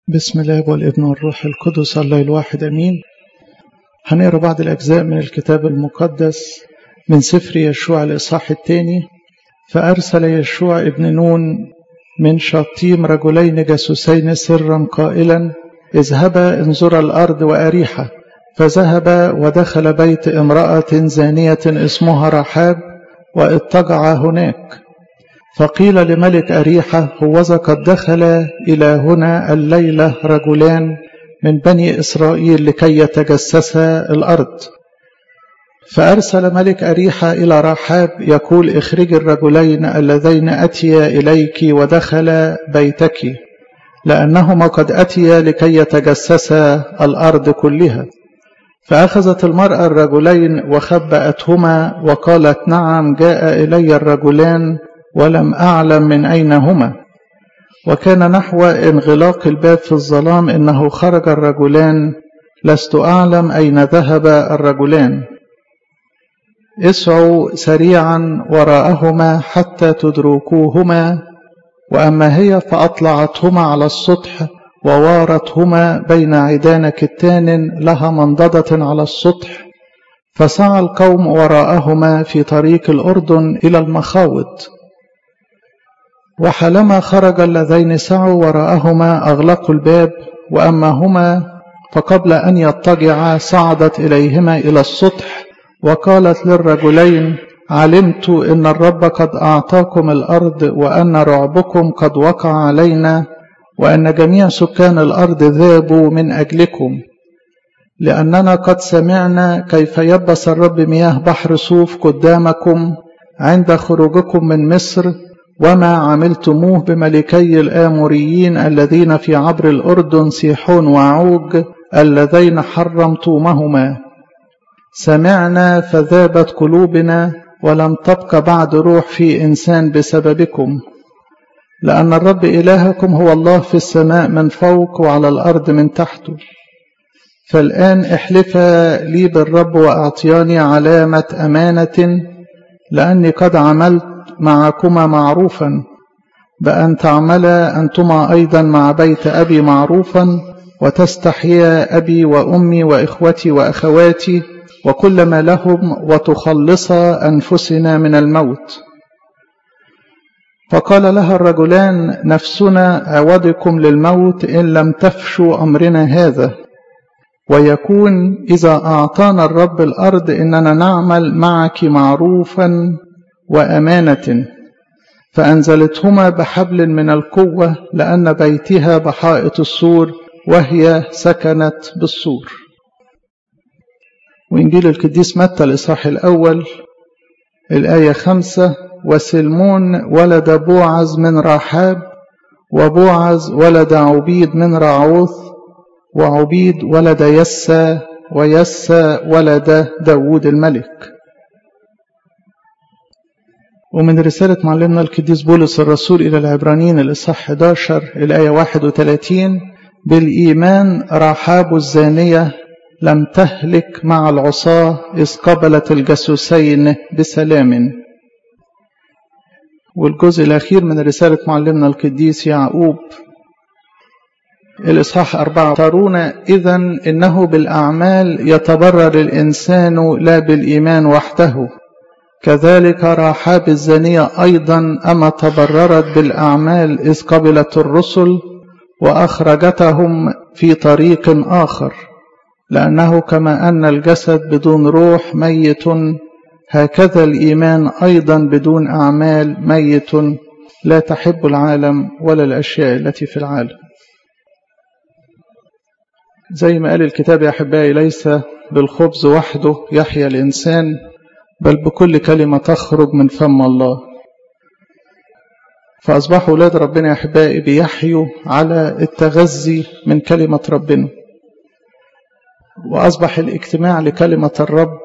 بسم الله والابن والروح القدس الله الواحد امين هنقرا بعض الاجزاء من الكتاب المقدس من سفر يشوع الاصحاح الثاني فارسل يشوع ابن نون من شطيم رجلين جاسوسين سرا قائلا اذهبا انظرا الارض واريحه فذهب ودخل بيت امراه زانيه اسمها رحاب واضطجع هناك فقيل لملك أريحة هوذا قد دخل إلى هنا الليلة رجلان من بني إسرائيل لكي يتجسسا الأرض فأرسل ملك أريحة إلى رحاب يقول اخرج الرجلين اللذين أتيا إليك ودخل بيتك لأنهما قد أتيا لكي يتجسسا الأرض كلها فأخذت المرأة الرجلين وخبأتهما وقالت نعم جاء إلي الرجلان ولم أعلم من أين هما وكان نحو انغلاق الباب في الظلام إنه خرج الرجلان لست أعلم أين ذهب الرجلان اسعوا سريعا وراءهما حتى تدركوهما وأما هي فأطلعتهما على السطح ووارتهما بين عيدان كتان لها منضدة على السطح فسعى القوم وراءهما في طريق الأردن إلى المخاوض وحالما خرج اللذين سعوا وراءهما أغلقوا الباب وأما هما فقبل أن يضطجعا صعدت إليهما إلى السطح وقالت للرجلين علمت إن الرب قد أعطاكم الأرض وأن رعبكم قد وقع علينا وأن جميع سكان الأرض ذابوا من أجلكم لأننا قد سمعنا كيف يبس الرب مياه بحر صوف قدامكم عند خروجكم من مصر وما عملتموه بملكي الآموريين الذين في عبر الأردن سيحون وعوج اللذين حرمتموهما سمعنا فذابت قلوبنا ولم تبق بعد روح في إنسان بسببكم لأن الرب إلهكم هو الله في السماء من فوق وعلى الأرض من تحته فالآن احلفا لي بالرب وأعطياني علامة أمانة لأني قد عملت معكما معروفا بأن تعملا أنتما أيضا مع بيت أبي معروفا وتستحيا أبي وأمي وإخوتي وأخواتي وكل ما لهم وتخلصا أنفسنا من الموت فقال لها الرجلان نفسنا عوضكم للموت إن لم تفشوا أمرنا هذا ويكون إذا أعطانا الرب الأرض إننا نعمل معك معروفا وأمانة فأنزلتهما بحبل من القوة لأن بيتها بحائط السور وهي سكنت بالسور وإنجيل القديس متى الإصحاح الأول الآية خمسة وسلمون ولد بوعز من رحاب وبوعز ولد عبيد من رعوث وعبيد ولد يسى ويسى ولد داود الملك ومن رسالة معلمنا القديس بولس الرسول إلى العبرانيين الإصحاح 11 الآية 31 بالإيمان رحاب الزانية لم تهلك مع العصاة إذ قبلت الجاسوسين بسلام والجزء الأخير من رسالة معلمنا القديس يعقوب الإصحاح أربعة ترون إذا إنه بالأعمال يتبرر الإنسان لا بالإيمان وحده كذلك رحاب الزانية أيضا أما تبررت بالأعمال إذ قبلت الرسل وأخرجتهم في طريق آخر لأنه كما أن الجسد بدون روح ميت هكذا الإيمان أيضا بدون أعمال ميت لا تحب العالم ولا الأشياء التي في العالم زي ما قال الكتاب يا أحبائي ليس بالخبز وحده يحيا الإنسان بل بكل كلمة تخرج من فم الله فأصبحوا أولاد ربنا يا أحبائي بيحيوا على التغذي من كلمة ربنا وأصبح الاجتماع لكلمة الرب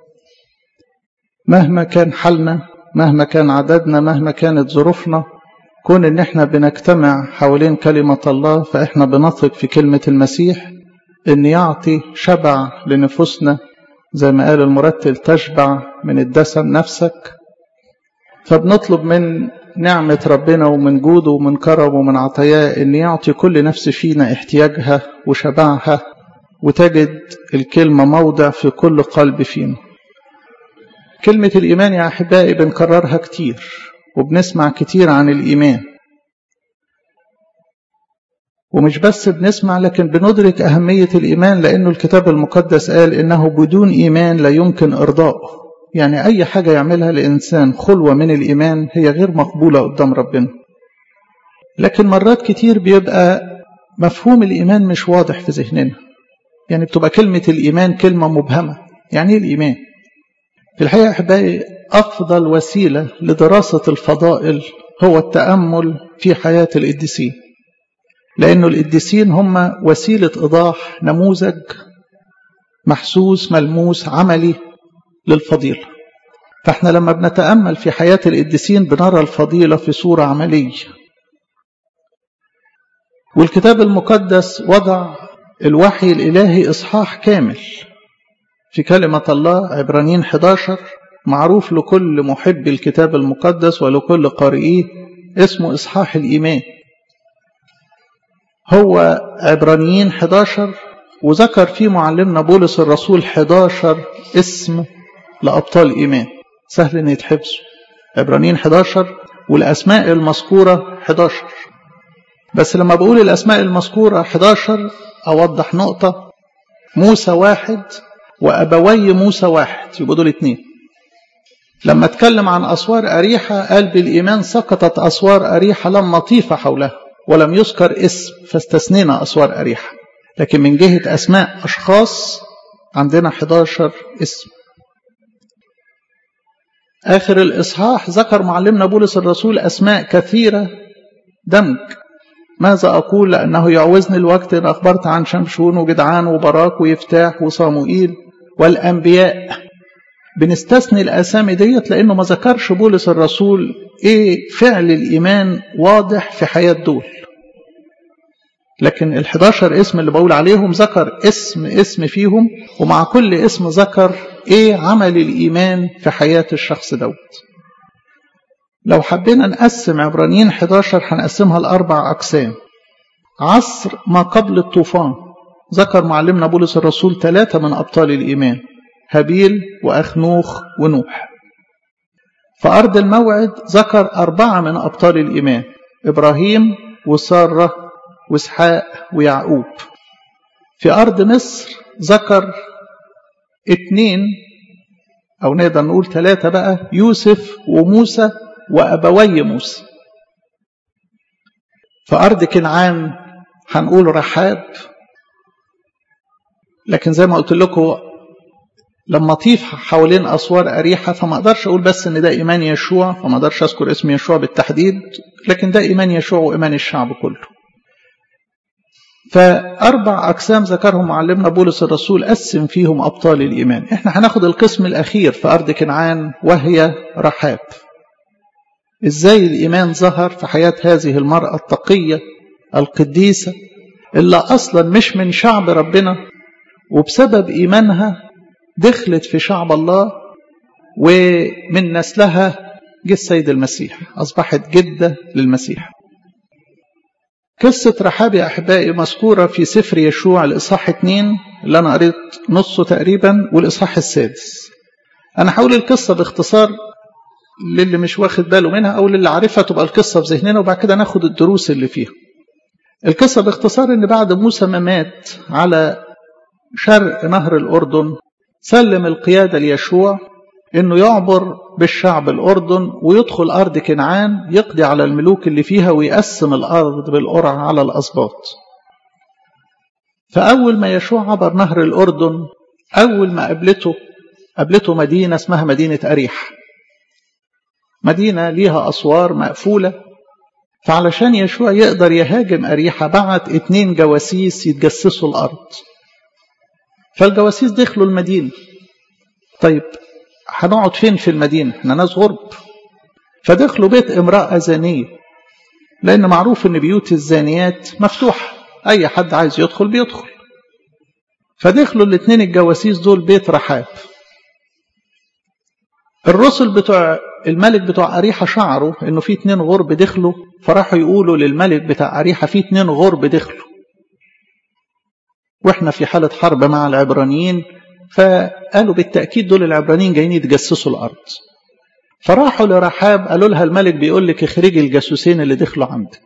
مهما كان حالنا مهما كان عددنا مهما كانت ظروفنا كون ان احنا بنجتمع حوالين كلمة الله فاحنا بنثق في كلمة المسيح ان يعطي شبع لنفوسنا زي ما قال المرتل تشبع من الدسم نفسك فبنطلب من نعمة ربنا ومن جوده ومن كرمه ومن عطاياه أن يعطي كل نفس فينا احتياجها وشبعها وتجد الكلمة موضع في كل قلب فينا كلمة الإيمان يا أحبائي بنكررها كتير وبنسمع كتير عن الإيمان ومش بس بنسمع لكن بندرك أهمية الإيمان لأنه الكتاب المقدس قال إنه بدون إيمان لا يمكن إرضاؤه يعني أي حاجة يعملها الإنسان خلوة من الإيمان هي غير مقبولة قدام ربنا لكن مرات كتير بيبقى مفهوم الإيمان مش واضح في ذهننا يعني بتبقى كلمة الإيمان كلمة مبهمة يعني إيه الإيمان في الحقيقة أحبائي أفضل وسيلة لدراسة الفضائل هو التأمل في حياة القديسين لأنه القديسين هم وسيلة إيضاح نموذج محسوس ملموس عملي للفضيلة فاحنا لما بنتأمل في حياة القديسين بنرى الفضيلة في صورة عملية والكتاب المقدس وضع الوحي الإلهي إصحاح كامل في كلمة الله عبرانيين 11 معروف لكل محب الكتاب المقدس ولكل قارئيه اسمه إصحاح الإيمان هو عبرانيين 11 وذكر فيه معلمنا بولس الرسول 11 اسم لأبطال إيمان سهل أن يتحفظوا عبرانيين 11 والأسماء المذكورة 11 بس لما بقول الأسماء المذكورة 11 أوضح نقطة موسى واحد وأبوي موسى واحد يبقوا دول اتنين لما اتكلم عن أسوار أريحة قال بالإيمان سقطت أسوار أريحة لما طيف حولها ولم يذكر اسم فاستثنينا أسوار أريحة لكن من جهة أسماء أشخاص عندنا 11 اسم آخر الإصحاح ذكر معلمنا بولس الرسول أسماء كثيرة دمج ماذا أقول لأنه يعوزني الوقت إن أخبرت عن شمشون وجدعان وبراك ويفتاح وصاموئيل والأنبياء بنستثني الأسامي ديت لأنه ما ذكرش بولس الرسول إيه فعل الإيمان واضح في حياة دول لكن ال11 اسم اللي بقول عليهم ذكر اسم اسم فيهم ومع كل اسم ذكر ايه عمل الايمان في حياه الشخص دوت لو حبينا نقسم عبرانيين 11 هنقسمها لاربع اقسام عصر ما قبل الطوفان ذكر معلمنا بولس الرسول ثلاثه من ابطال الايمان هابيل واخنوخ ونوح في ارض الموعد ذكر اربعه من ابطال الايمان ابراهيم وساره واسحاق ويعقوب في أرض مصر ذكر اتنين أو نقدر نقول ثلاثة بقى يوسف وموسى وأبوي موسى في أرض كنعان هنقول رحاب لكن زي ما قلت لكم لما طيف حوالين أسوار أريحة فما أقدرش أقول بس إن ده إيمان يشوع فما أقدرش أذكر اسم يشوع بالتحديد لكن ده إيمان يشوع وإيمان الشعب كله فأربع أقسام ذكرهم معلمنا بولس الرسول قسم فيهم أبطال الإيمان إحنا هناخد القسم الأخير في أرض كنعان وهي رحاب إزاي الإيمان ظهر في حياة هذه المرأة التقية القديسة اللي أصلا مش من شعب ربنا وبسبب إيمانها دخلت في شعب الله ومن نسلها جه السيد المسيح أصبحت جدة للمسيح قصة رحاب يا أحبائي مذكورة في سفر يشوع الإصحاح 2 اللي أنا قريت نصه تقريبا والإصحاح السادس أنا هقول القصة باختصار للي مش واخد باله منها أو للي عارفها تبقى القصة في ذهننا وبعد كده ناخد الدروس اللي فيها القصة باختصار إن بعد موسى ما مات على شرق نهر الأردن سلم القيادة ليشوع إنه يعبر بالشعب الأردن ويدخل أرض كنعان يقضي على الملوك اللي فيها ويقسم الأرض بالقرعة على الأسباط فأول ما يشوع عبر نهر الأردن أول ما قابلته قابلته مدينة اسمها مدينة أريح مدينة ليها أسوار مقفولة فعلشان يشوع يقدر يهاجم أريحة بعت اتنين جواسيس يتجسسوا الأرض فالجواسيس دخلوا المدينة طيب هنقعد فين في المدينة احنا ناس غرب فدخلوا بيت امرأة زانية لأن معروف أن بيوت الزانيات مفتوحة أي حد عايز يدخل بيدخل فدخلوا الاثنين الجواسيس دول بيت رحاب الرسل بتوع الملك بتوع أريحة شعروا إنه في اتنين غرب دخلوا فراحوا يقولوا للملك بتاع أريحة في اتنين غرب دخلوا وإحنا في حالة حرب مع العبرانيين فقالوا بالتأكيد دول العبرانيين جايين يتجسسوا الأرض فراحوا لرحاب قالوا لها الملك بيقول لك اخرجي الجاسوسين اللي دخلوا عندك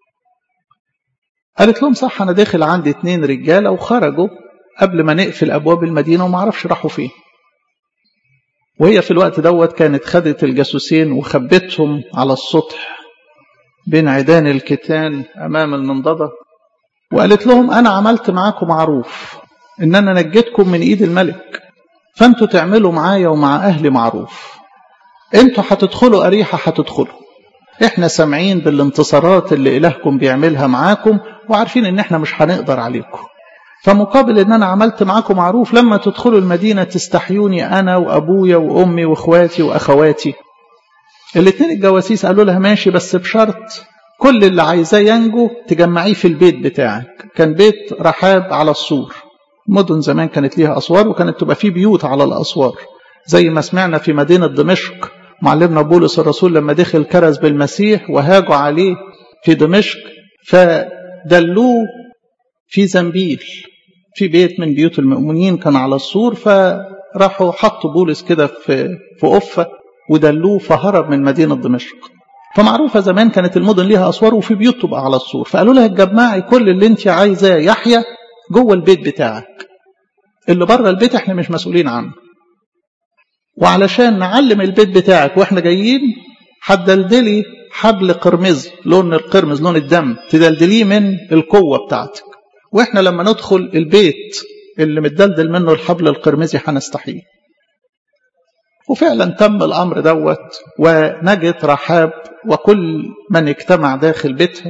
قالت لهم صح أنا داخل عندي اتنين رجالة وخرجوا قبل ما نقفل أبواب المدينة وما عرفش راحوا فين وهي في الوقت دوت كانت خدت الجاسوسين وخبتهم على السطح بين عيدان الكتان أمام المنضدة وقالت لهم أنا عملت معاكم معروف إن أنا نجيتكم من إيد الملك فأنتوا تعملوا معايا ومع أهلي معروف أنتوا هتدخلوا أريحة هتدخلوا إحنا سامعين بالانتصارات اللي إلهكم بيعملها معاكم وعارفين إن إحنا مش هنقدر عليكم فمقابل ان انا عملت معاكم معروف لما تدخلوا المدينه تستحيوني انا وابويا وامي واخواتي واخواتي الاثنين الجواسيس قالوا لها ماشي بس بشرط كل اللي عايزاه ينجو تجمعيه في البيت بتاعك كان بيت رحاب على السور مدن زمان كانت ليها اسوار وكانت تبقى فيه بيوت على الاسوار زي ما سمعنا في مدينه دمشق معلمنا بولس الرسول لما دخل كرز بالمسيح وهاجوا عليه في دمشق فدلوه في زنبيل في بيت من بيوت المؤمنين كان على السور فراحوا حطوا بولس كده في في قفه ودلوه فهرب من مدينه دمشق فمعروفه زمان كانت المدن ليها اسوار وفي بيوت تبقى على السور فقالوا لها اتجمعي كل اللي انت عايزاه يحيى جوه البيت بتاعك اللي بره البيت احنا مش مسؤولين عنه وعلشان نعلم البيت بتاعك واحنا جايين هتدلدلي حبل قرمزي لون القرمز لون الدم تدلدليه من القوه بتاعتك واحنا لما ندخل البيت اللي متدلدل منه الحبل القرمزي هنستحيه وفعلا تم الامر دوت ونجت رحاب وكل من اجتمع داخل بيتها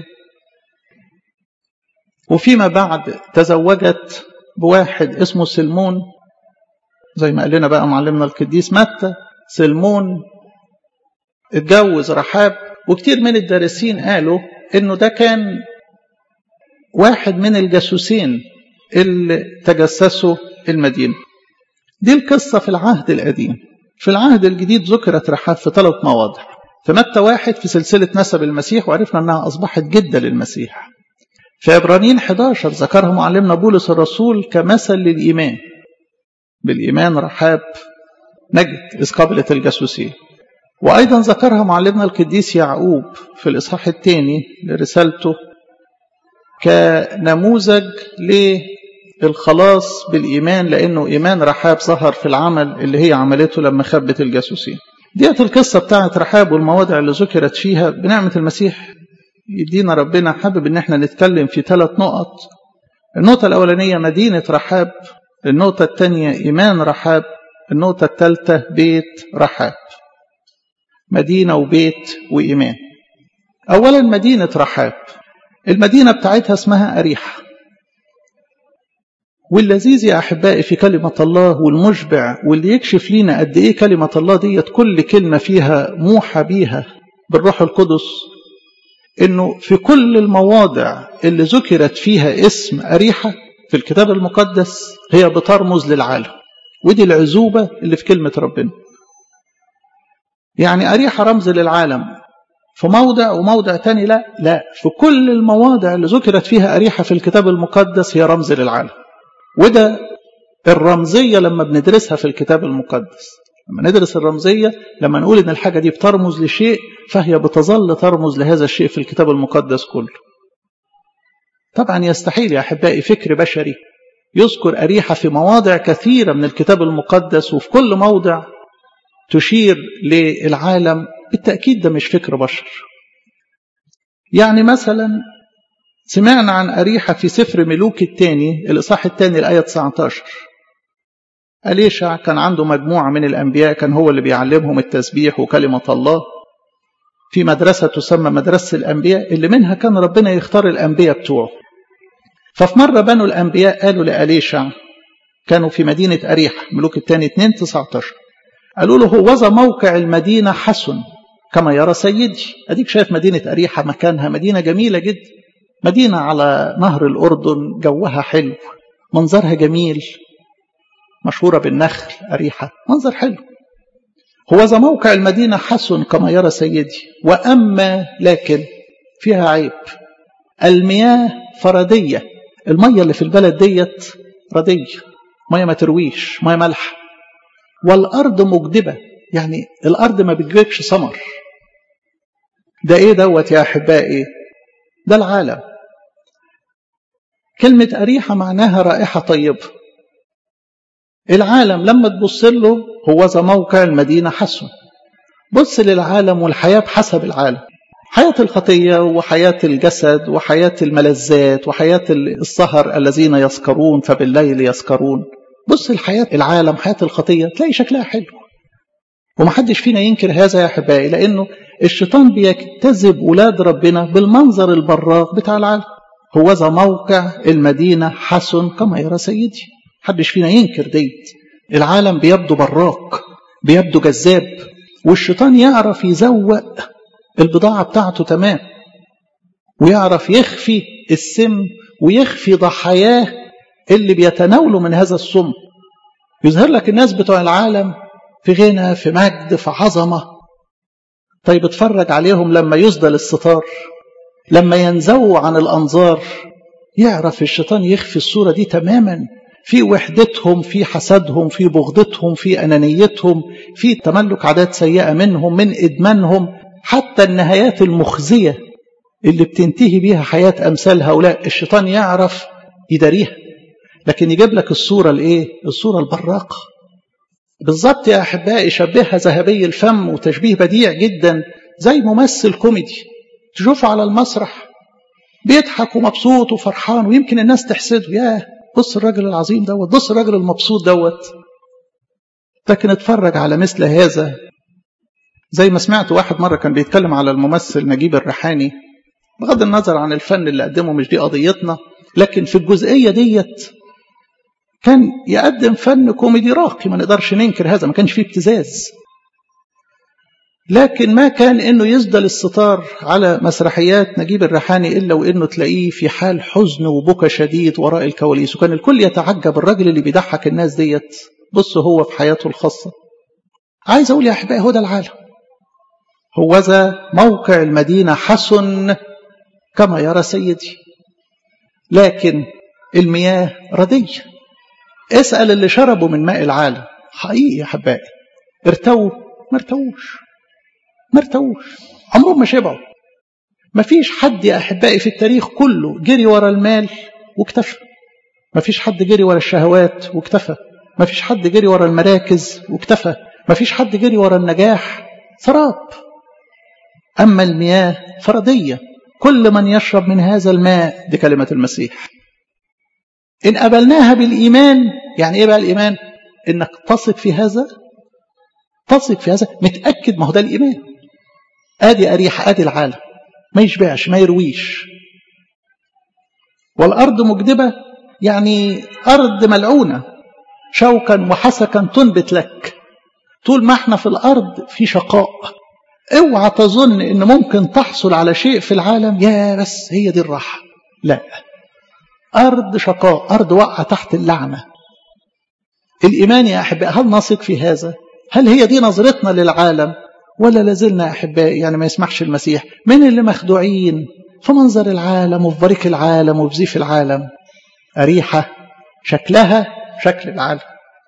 وفيما بعد تزوجت بواحد اسمه سلمون زي ما قال لنا بقى معلمنا القديس متى سلمون اتجوز رحاب وكتير من الدارسين قالوا انه ده كان واحد من الجاسوسين اللي تجسسوا المدينة دي القصة في العهد القديم في العهد الجديد ذكرت رحاب في ثلاث مواضع في متى واحد في سلسلة نسب المسيح وعرفنا أنها أصبحت جدة للمسيح في عبرانيين 11 ذكرها معلمنا بولس الرسول كمثل للإيمان بالإيمان رحاب نجد إذ قبلت الجاسوسية وأيضا ذكرها معلمنا القديس يعقوب في الإصحاح الثاني لرسالته كنموذج للخلاص بالإيمان لأنه إيمان رحاب ظهر في العمل اللي هي عملته لما خبت الجاسوسين ديت القصة بتاعت رحاب والمواضع اللي ذكرت فيها بنعمة المسيح يدينا ربنا حابب ان احنا نتكلم في ثلاث نقط النقطة الأولانية مدينة رحاب النقطة الثانية إيمان رحاب النقطة الثالثة بيت رحاب مدينة وبيت وإيمان أولا مدينة رحاب المدينة بتاعتها اسمها أريحة واللذيذ يا أحبائي في كلمة الله والمشبع واللي يكشف لينا قد إيه كلمة الله ديت كل كلمة فيها موحى بيها بالروح القدس إنه في كل المواضع اللي ذكرت فيها اسم أريحة في الكتاب المقدس هي بترمز للعالم ودي العزوبة اللي في كلمة ربنا يعني أريحة رمز للعالم في موضع وموضع تاني لا لا في كل المواضع اللي ذكرت فيها أريحة في الكتاب المقدس هي رمز للعالم وده الرمزية لما بندرسها في الكتاب المقدس لما ندرس الرمزية لما نقول إن الحاجة دي بترمز لشيء فهي بتظل ترمز لهذا الشيء في الكتاب المقدس كله طبعا يستحيل يا أحبائي فكر بشري يذكر أريحة في مواضع كثيرة من الكتاب المقدس وفي كل موضع تشير للعالم بالتأكيد ده مش فكر بشر يعني مثلا سمعنا عن أريحة في سفر ملوك الثاني الإصحاح الثاني الآية 19 أليشع كان عنده مجموعة من الأنبياء كان هو اللي بيعلمهم التسبيح وكلمة الله في مدرسة تسمى مدرسة الأنبياء اللي منها كان ربنا يختار الأنبياء بتوعه ففي مرة بنوا الأنبياء قالوا لأليشع كانوا في مدينة أريحة ملوك الثاني 2 19 قالوا له هوذا موقع المدينة حسن كما يرى سيدي أديك شايف مدينة أريحة مكانها مدينة جميلة جدا مدينة على نهر الأردن جوها حلو منظرها جميل مشهورة بالنخل أريحة منظر حلو هو ذا موقع المدينة حسن كما يرى سيدي وأما لكن فيها عيب المياه فردية المية اللي في البلد ديت ردية مية ما ترويش مية ملح والأرض مجدبة يعني الأرض ما بتجيبش ثمر ده إيه دوت يا أحبائي ده العالم كلمة أريحة معناها رائحة طيبة العالم لما تبص له هو ذا موقع المدينة حسن بص للعالم والحياة بحسب العالم حياة الخطية وحياة الجسد وحياة الملذات وحياة السهر الذين يسكرون فبالليل يسكرون بص الحياة العالم حياة الخطية تلاقي شكلها حلو ومحدش فينا ينكر هذا يا أحبائي لأنه الشيطان بيجتذب ولاد ربنا بالمنظر البراق بتاع العالم هو ذا موقع المدينة حسن كما يرى سيدي محدش فينا ينكر ديت العالم بيبدو براق بيبدو جذاب والشيطان يعرف يزوق البضاعة بتاعته تمام ويعرف يخفي السم ويخفي ضحاياه اللي بيتناولوا من هذا السم يظهر لك الناس بتوع العالم في غنى في مجد في عظمة طيب اتفرج عليهم لما يسدل الستار لما ينزووا عن الأنظار يعرف الشيطان يخفي الصورة دي تماما في وحدتهم في حسدهم في بغضتهم في أنانيتهم في تملك عادات سيئة منهم من إدمانهم حتى النهايات المخزية اللي بتنتهي بيها حياة أمثال هؤلاء الشيطان يعرف يداريها لكن يجيب لك الصورة الإيه؟ الصورة البراقة بالظبط يا أحبائي شبهها ذهبي الفم وتشبيه بديع جدا زي ممثل كوميدي تشوفه على المسرح بيضحك ومبسوط وفرحان ويمكن الناس تحسده ياه بص الراجل العظيم دوت بص الراجل المبسوط دوت لكن اتفرج على مثل هذا زي ما سمعت واحد مرة كان بيتكلم على الممثل نجيب الريحاني بغض النظر عن الفن اللي قدمه مش دي قضيتنا لكن في الجزئية ديت كان يقدم فن كوميدي راقي ما نقدرش ننكر هذا ما كانش فيه ابتزاز لكن ما كان انه يسدل الستار على مسرحيات نجيب الريحاني الا وانه تلاقيه في حال حزن وبكى شديد وراء الكواليس وكان الكل يتعجب الراجل اللي بيضحك الناس ديت بص هو في حياته الخاصه عايز اقول يا احبائي هو ده العالم هو ذا موقع المدينه حسن كما يرى سيدي لكن المياه رديه اسال اللي شربوا من ماء العالم حقيقي يا احبائي ارتووا ما ارتووش ما ارتووش عمرهم ما شبعوا ما فيش حد يا أحبائي في التاريخ كله جري ورا المال واكتفى ما فيش حد جري ورا الشهوات واكتفى ما فيش حد جري ورا المراكز واكتفى ما فيش حد جري ورا النجاح سراب أما المياه فردية كل من يشرب من هذا الماء دي كلمة المسيح إن قبلناها بالإيمان يعني إيه بقى الإيمان إنك تثق في هذا تثق في هذا متأكد ما هو ده الإيمان ادي اريح ادي العالم ما يشبعش ما يرويش والارض مجدبه يعني ارض ملعونه شوكا وحسكا تنبت لك طول ما احنا في الارض في شقاء اوعى تظن ان ممكن تحصل على شيء في العالم يا بس هي دي الراحه لا ارض شقاء ارض واقعه تحت اللعنه الايمان يا احبائي هل نثق في هذا هل هي دي نظرتنا للعالم ولا لازلنا أحبائي يعني ما يسمحش المسيح من اللي مخدوعين في منظر العالم وفي بريق العالم وفي زيف العالم أريحة شكلها شكل العالم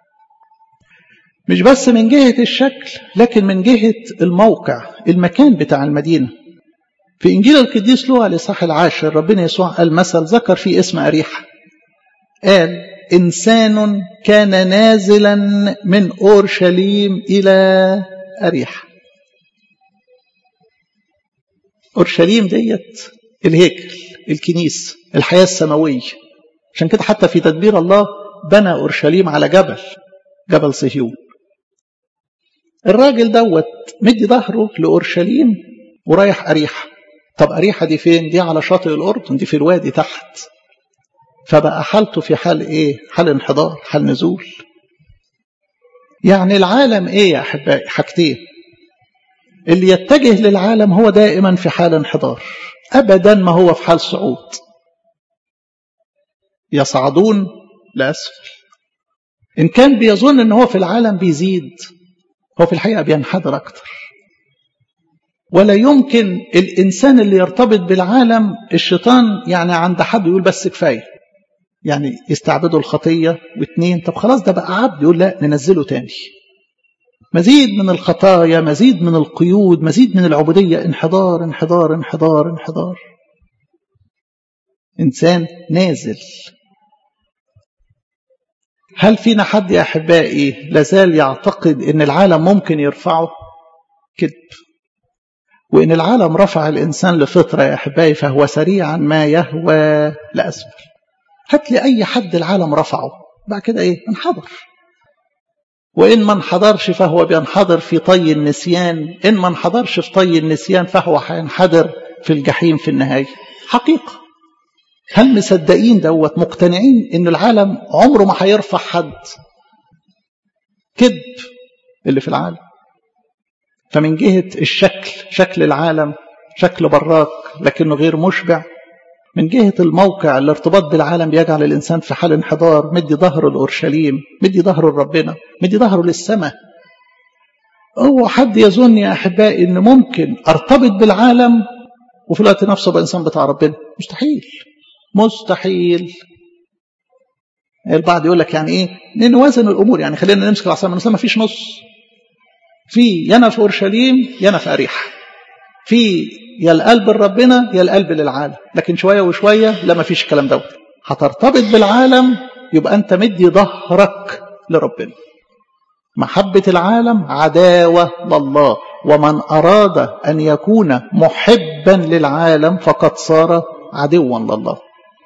مش بس من جهة الشكل لكن من جهة الموقع المكان بتاع المدينة في إنجيل القديس لوقا الإصحاح العاشر ربنا يسوع قال مثل ذكر فيه اسم أريحة قال إنسان كان نازلا من أورشليم إلى أريحة أورشليم ديت الهيكل الكنيسة الحياة السماوية عشان كده حتى في تدبير الله بنى أورشليم على جبل جبل صهيون الراجل دوت مدي ظهره لأورشليم ورايح أريحة طب أريحة دي فين دي على شاطئ الأردن دي في الوادي تحت فبقى حالته في حال إيه حال انحدار حال نزول يعني العالم إيه يا أحبائي حاجتين اللي يتجه للعالم هو دائما في حال انحدار أبدا ما هو في حال صعود يصعدون لأسفل إن كان بيظن أن هو في العالم بيزيد هو في الحقيقة بينحدر أكتر ولا يمكن الإنسان اللي يرتبط بالعالم الشيطان يعني عند حد يقول بس كفاية يعني يستعبدوا الخطية واثنين طب خلاص ده بقى عبد يقول لا ننزله تاني مزيد من الخطايا مزيد من القيود مزيد من العبودية انحدار انحدار انحدار انحدار إنسان نازل هل فينا حد يا أحبائي لازال يعتقد أن العالم ممكن يرفعه كذب وإن العالم رفع الإنسان لفطرة يا أحبائي فهو سريعا ما يهوى لأسفل هات لي أي حد العالم رفعه بعد كده إيه انحدر وإن ما انحدرش فهو بينحدر في طي النسيان إن ما انحدرش في طي النسيان فهو هينحدر في الجحيم في النهاية حقيقة هل مصدقين دوت مقتنعين ان العالم عمره ما هيرفع حد كذب اللي في العالم فمن جهة الشكل شكل العالم شكل براك لكنه غير مشبع من جهة الموقع الارتباط بالعالم بيجعل الإنسان في حال انحدار مدي ظهره لأورشليم مدي ظهره لربنا مدي ظهره للسماء هو حد يظن يا أحبائي أن ممكن أرتبط بالعالم وفي الوقت نفسه بقى إنسان بتاع ربنا مستحيل مستحيل البعض يقول لك يعني ايه نوازن الامور يعني خلينا نمسك العصا من ما فيش نص في يانا في اورشليم يانا في اريحه في يا القلب لربنا يا القلب للعالم لكن شويه وشويه لا ما فيش الكلام دوت هترتبط بالعالم يبقى انت مدي ظهرك لربنا محبه العالم عداوه لله ومن اراد ان يكون محبا للعالم فقد صار عدوا لله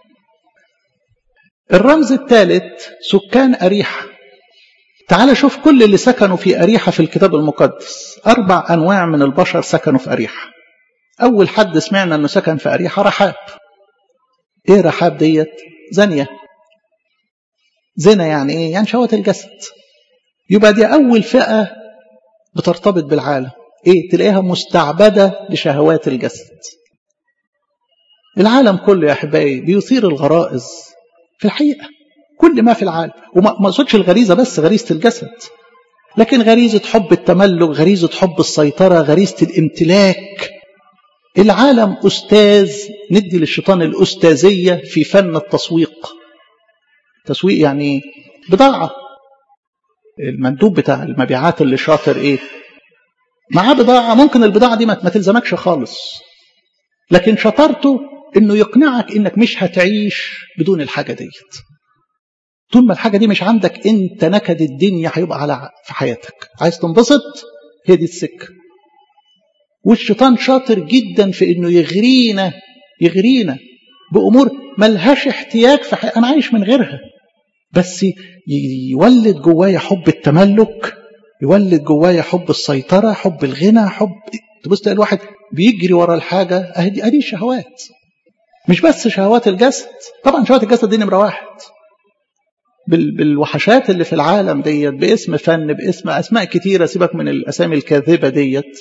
الرمز الثالث سكان أريحة تعال شوف كل اللي سكنوا في أريحة في الكتاب المقدس أربع أنواع من البشر سكنوا في أريحة أول حد سمعنا أنه سكن في أريحة رحاب إيه رحاب ديت زانية زنا يعني إيه يعني شهوة الجسد يبقى دي أول فئة بترتبط بالعالم إيه تلاقيها مستعبدة لشهوات الجسد العالم كله يا أحبائي بيثير الغرائز في الحقيقة كل ما في العالم وما اقصدش الغريزة بس غريزة الجسد لكن غريزة حب التملك غريزة حب السيطرة غريزة الامتلاك العالم أستاذ ندي للشيطان الأستاذية في فن التسويق تسويق يعني بضاعة المندوب بتاع المبيعات اللي شاطر ايه معاه بضاعة ممكن البضاعة دي ما تلزمكش خالص لكن شطارته انه يقنعك انك مش هتعيش بدون الحاجة ديت طول ما الحاجة دي مش عندك انت نكد الدنيا هيبقى على في حياتك عايز تنبسط هي دي السكة والشيطان شاطر جدا في انه يغرينا يغرينا بامور ملهاش احتياج في حي... انا عايش من غيرها بس يولد جوايا حب التملك يولد جوايا حب السيطرة حب الغنى حب تبص تلاقي الواحد بيجري ورا الحاجة اهدي ادي شهوات مش بس شهوات الجسد طبعا شهوات الجسد دي نمرة واحد بالوحشات اللي في العالم ديت باسم فن باسم اسماء كتيرة سيبك من الاسامي الكاذبة ديت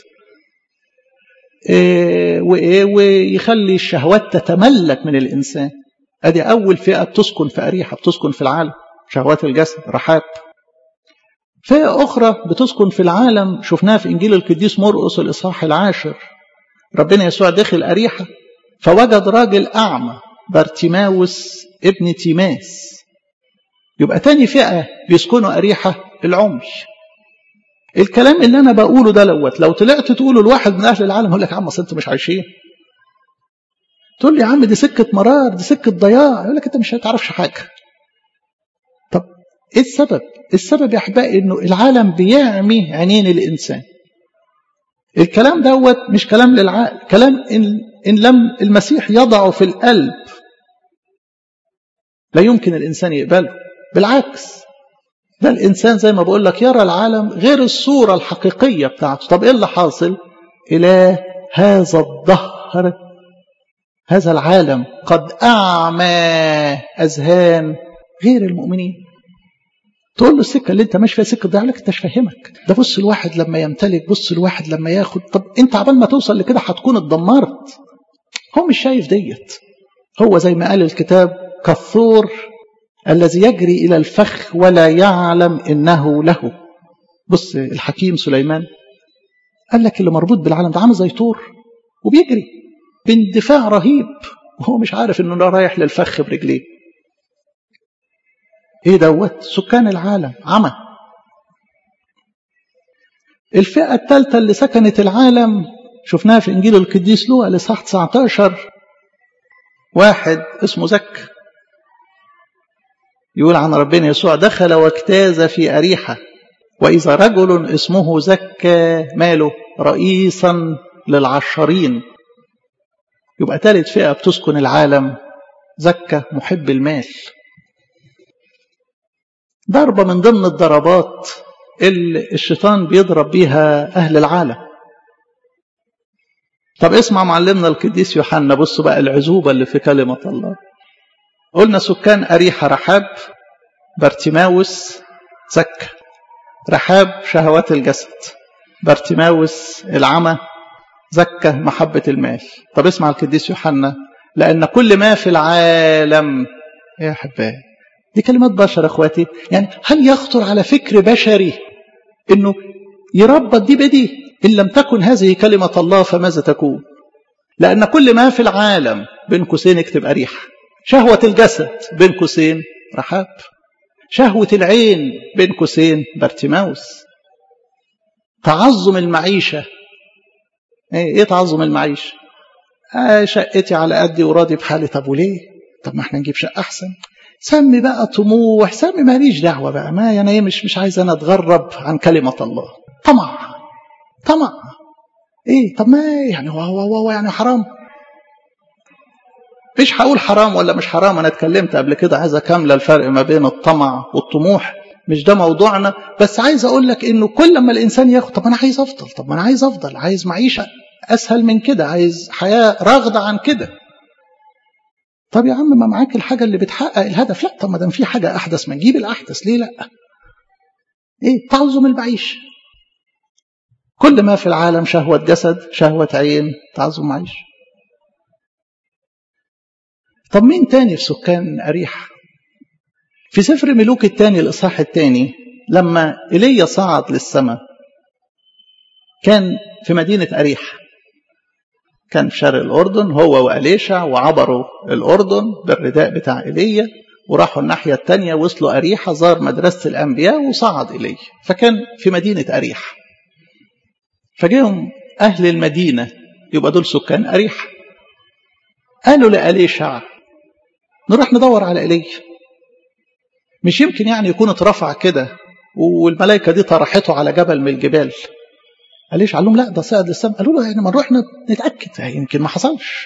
إيه وايه ويخلي الشهوات تتملك من الانسان ادي اول فئة بتسكن في اريحة بتسكن في العالم شهوات الجسد رحاب فئة أخرى بتسكن في العالم شفناها في إنجيل القديس مرقس الإصحاح العاشر ربنا يسوع دخل أريحة فوجد راجل أعمى بارتيماوس ابن تيماس يبقى تاني فئة بيسكنوا أريحة العمي الكلام اللي أنا بقوله ده لوت لو طلعت تقوله لواحد من أهل العالم يقول لك يا عم أصل أنتوا مش عايشين تقول لي يا عم دي سكة مرار دي سكة ضياع يقول لك أنت مش هتعرفش حاجة طب إيه السبب؟ السبب يا أحبائي إنه العالم بيعمي عينين الإنسان الكلام دوت مش كلام للعقل كلام إن, إن لم المسيح يضعه في القلب لا يمكن الإنسان يقبله بالعكس ده الإنسان زي ما بقول لك يرى العالم غير الصورة الحقيقية بتاعته طب إيه اللي حاصل إلى هذا الظهر هذا العالم قد أعمى أذهان غير المؤمنين تقول له السكة اللي انت ماشي فيها سكة ضيع لك انت مش فاهمك ده بص الواحد لما يمتلك بص الواحد لما ياخد طب انت عبال ما توصل لكده هتكون اتدمرت هو مش شايف ديت هو زي ما قال الكتاب كالثور الذي يجري إلى الفخ ولا يعلم إنه له بص الحكيم سليمان قال لك اللي مربوط بالعالم ده عامل زي طور وبيجري باندفاع رهيب وهو مش عارف انه رايح للفخ برجليه ايه دوت سكان العالم عمى الفئة الثالثة اللي سكنت العالم شفناها في إنجيل القديس لوقا لصح 19 واحد اسمه زك يقول عن ربنا يسوع دخل واجتاز في أريحة وإذا رجل اسمه زكى ماله رئيسا للعشرين يبقى ثالث فئة بتسكن العالم زكى محب المال ضربة من ضمن الضربات اللي الشيطان بيضرب بيها أهل العالم طب اسمع معلمنا القديس يوحنا بصوا بقى العزوبة اللي في كلمة الله قلنا سكان أريحة رحاب بارتيماوس زكى رحاب شهوات الجسد بارتيماوس العمى زكى محبة المال طب اسمع القديس يوحنا لأن كل ما في العالم يا حبايبي دي كلمات بشر اخواتي يعني هل يخطر على فكر بشري انه يربط دي بدي ان لم تكن هذه كلمة الله فماذا تكون لأن كل ما في العالم بين قوسين اكتب أريحة شهوة الجسد بين قوسين رحاب شهوة العين بين قوسين بارتيماوس تعظم المعيشة ايه, إيه تعظم المعيشة آه شقتي على قدي وراضي بحالي طب وليه طب ما احنا نجيب شقة أحسن سمي بقى طموح سمي ماليش دعوة بقى ما يعني مش مش عايز أنا أتغرب عن كلمة الله طمع طمع إيه طب ما يعني هو هو هو يعني حرام مش هقول حرام ولا مش حرام أنا اتكلمت قبل كده عايز أكمل الفرق ما بين الطمع والطموح مش ده موضوعنا بس عايز أقول لك إنه كل ما الإنسان ياخد طب أنا عايز أفضل طب ما أنا عايز أفضل عايز معيشة أسهل من كده عايز حياة راغدة عن كده طب يا عم ما معاك الحاجة اللي بتحقق الهدف لا طب ما دام في حاجة أحدث ما نجيب الأحدث ليه لا إيه تعظم المعيش كل ما في العالم شهوة جسد شهوة عين تعظم معيش طب مين تاني في سكان أريح في سفر ملوك الثاني الإصحاح الثاني لما إيليا صعد للسماء كان في مدينة أريح كان في شرق الأردن هو وأليشع وعبروا الأردن بالرداء بتاع إيليا وراحوا الناحية التانية وصلوا أريحة زار مدرسة الأنبياء وصعد إليه فكان في مدينة أريح فجاهم أهل المدينة يبقى دول سكان أريح قالوا لأليشع نروح ندور على إيليا مش يمكن يعني يكون اترفع كده والملائكة دي طرحته على جبل من الجبال قاليش قال لهم لا ده صعد للسماء قالوا له يعني ما نروح نتاكد يمكن ما حصلش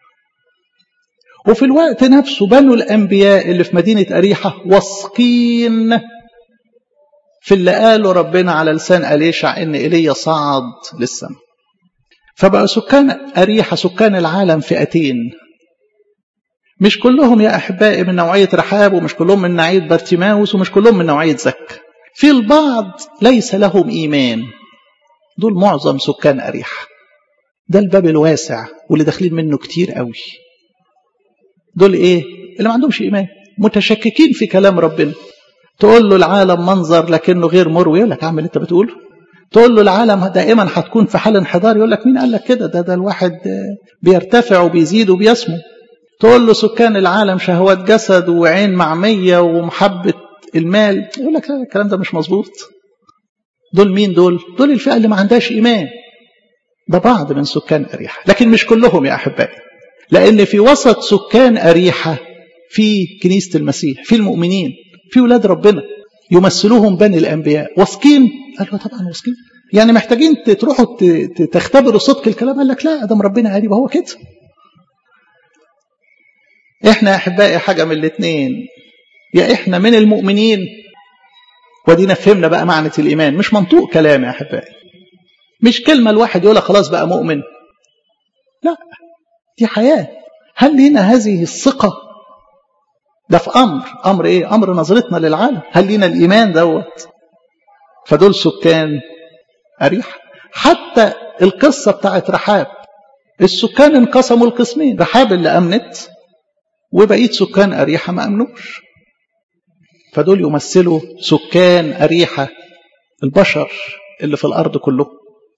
وفي الوقت نفسه بنوا الانبياء اللي في مدينه اريحه واثقين في اللي قاله ربنا على لسان اليشع ان ايليا صعد للسماء فبقى سكان اريحه سكان العالم فئتين مش كلهم يا احبائي من نوعيه رحاب ومش كلهم من نوعيه بارتيماوس ومش كلهم من نوعيه زك في البعض ليس لهم ايمان دول معظم سكان أريحة ده الباب الواسع واللي داخلين منه كتير قوي دول ايه اللي ما عندهمش ايمان متشككين في كلام ربنا تقول له العالم منظر لكنه غير مروي يقول لك اعمل انت بتقوله تقول له العالم دائما هتكون في حال انحدار يقول لك مين قال لك كده ده ده الواحد بيرتفع وبيزيد وبيسمو تقول له سكان العالم شهوات جسد وعين معمية ومحبة المال يقول لك لا الكلام ده مش مظبوط دول مين دول دول الفئة اللي ما عندهاش إيمان ده بعض من سكان أريحة لكن مش كلهم يا أحبائي لأن في وسط سكان أريحة في كنيسة المسيح في المؤمنين في ولاد ربنا يمثلوهم بني الأنبياء واثقين قالوا طبعا واثقين يعني محتاجين تروحوا تختبروا صدق الكلام قال لك لا ده ربنا قال هو كده احنا يا احبائي حاجه من الاثنين يا احنا من المؤمنين ودينا فهمنا بقى معنى الإيمان مش منطوق كلام يا أحبائي مش كلمة الواحد يقولها خلاص بقى مؤمن لا دي حياة هل لنا هذه الثقة ده في أمر أمر إيه أمر نظرتنا للعالم هل لنا الإيمان دوت فدول سكان أريح حتى القصة بتاعت رحاب السكان انقسموا القسمين رحاب اللي أمنت وبقيت سكان أريحة ما أمنوش فدول يمثلوا سكان أريحة البشر اللي في الأرض كله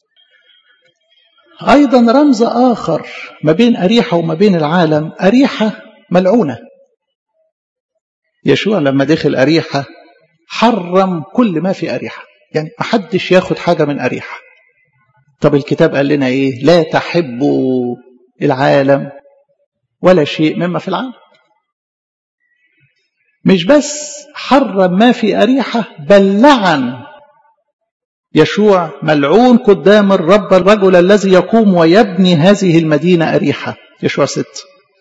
أيضا رمز آخر ما بين أريحة وما بين العالم أريحة ملعونة يشوع لما دخل أريحة حرم كل ما في أريحة يعني محدش ياخد حاجة من أريحة طب الكتاب قال لنا إيه لا تحبوا العالم ولا شيء مما في العالم مش بس حرم ما في أريحة بل لعن يشوع ملعون قدام الرب الرجل الذي يقوم ويبني هذه المدينة أريحة يشوع ست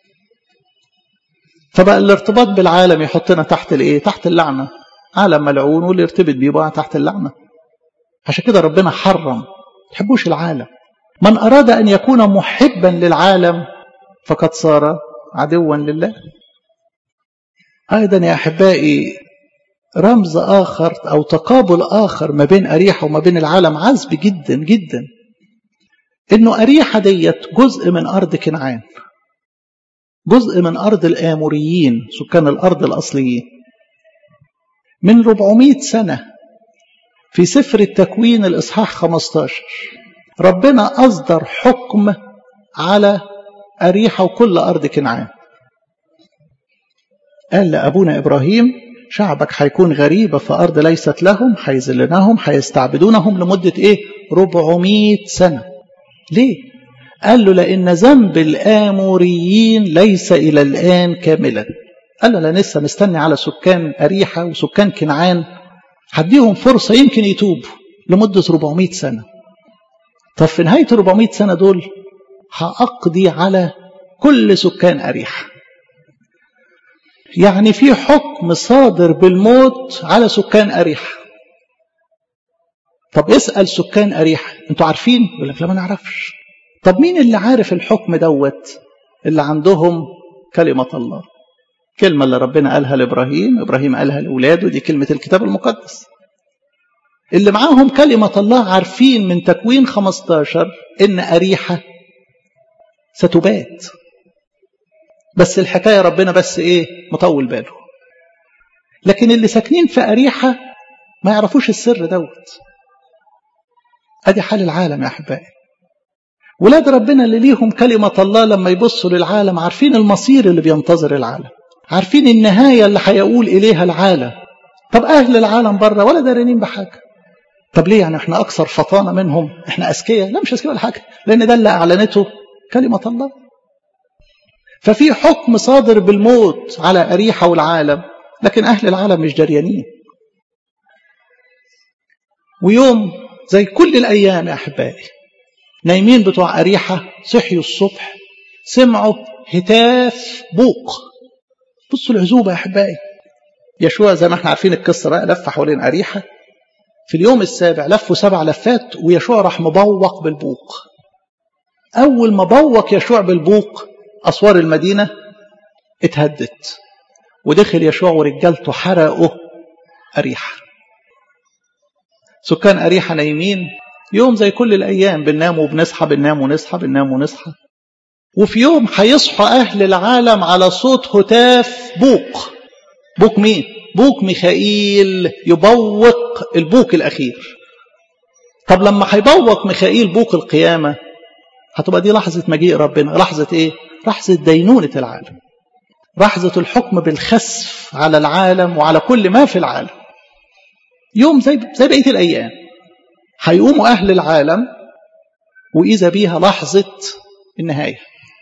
فبقى الارتباط بالعالم يحطنا تحت الايه تحت اللعنة عالم ملعون واللي يرتبط بيه بقى تحت اللعنة عشان كده ربنا حرم تحبوش العالم من أراد أن يكون محبا للعالم فقد صار عدوا لله أيضا يا أحبائي رمز آخر أو تقابل آخر ما بين أريحة وما بين العالم عذب جدا جدا إنه أريحة ديت جزء من أرض كنعان جزء من أرض الآموريين سكان الأرض الأصليين من 400 سنة في سفر التكوين الإصحاح 15 ربنا أصدر حكم على أريحة وكل أرض كنعان قال لأبونا إبراهيم شعبك هيكون غريبة في أرض ليست لهم هيذلنهم هيستعبدونهم لمدة إيه 400 سنة ليه قال له لأن ذنب الآموريين ليس إلى الآن كاملا قال له أنا لسه مستني على سكان أريحة وسكان كنعان هديهم فرصة يمكن يتوبوا لمدة 400 سنة طب في نهاية 400 سنة دول هأقضي على كل سكان أريحة يعني في حكم صادر بالموت على سكان أريحة طب اسأل سكان أريحة انتوا عارفين يقول لك لا ما نعرفش طب مين اللي عارف الحكم دوت اللي عندهم كلمة الله كلمة اللي ربنا قالها لإبراهيم إبراهيم قالها لأولاده دي كلمة الكتاب المقدس اللي معاهم كلمة الله عارفين من تكوين 15 إن أريحة ستبات بس الحكاية ربنا بس إيه مطول باله لكن اللي ساكنين في أريحة ما يعرفوش السر دوت أدي حال العالم يا أحبائي ولاد ربنا اللي ليهم كلمة الله لما يبصوا للعالم عارفين المصير اللي بينتظر العالم عارفين النهاية اللي هيقول إليها العالم طب أهل العالم بره ولا دارين بحاجة طب ليه يعني احنا أكثر فطانة منهم احنا أذكياء لا مش أذكياء ولا حاجة لأن ده اللي أعلنته كلمة الله ففي حكم صادر بالموت على أريحة والعالم لكن أهل العالم مش دريانين ويوم زي كل الأيام يا أحبائي نايمين بتوع أريحة صحيوا الصبح سمعوا هتاف بوق بصوا العزوبة يا أحبائي يشوع زي ما احنا عارفين القصة بقى لف حوالين أريحة في اليوم السابع لفوا سبع لفات ويشوع راح مبوق بالبوق أول ما بوق يشوع بالبوق أسوار المدينة اتهدت ودخل يشوع ورجالته حرقوا أريحة سكان أريحة نايمين يوم زي كل الأيام بننام وبنصحى بننام ونصحى بننام ونصحى وفي يوم هيصحى أهل العالم على صوت هتاف بوق بوق مين؟ بوق ميخائيل يبوق البوق الأخير طب لما هيبوق ميخائيل بوق القيامة هتبقى دي لحظة مجيء ربنا لحظة إيه؟ لحظة دينونة العالم لحظة الحكم بالخسف على العالم وعلى كل ما في العالم يوم زي زي بقية الأيام هيقوموا أهل العالم وإذا بيها لحظة النهاية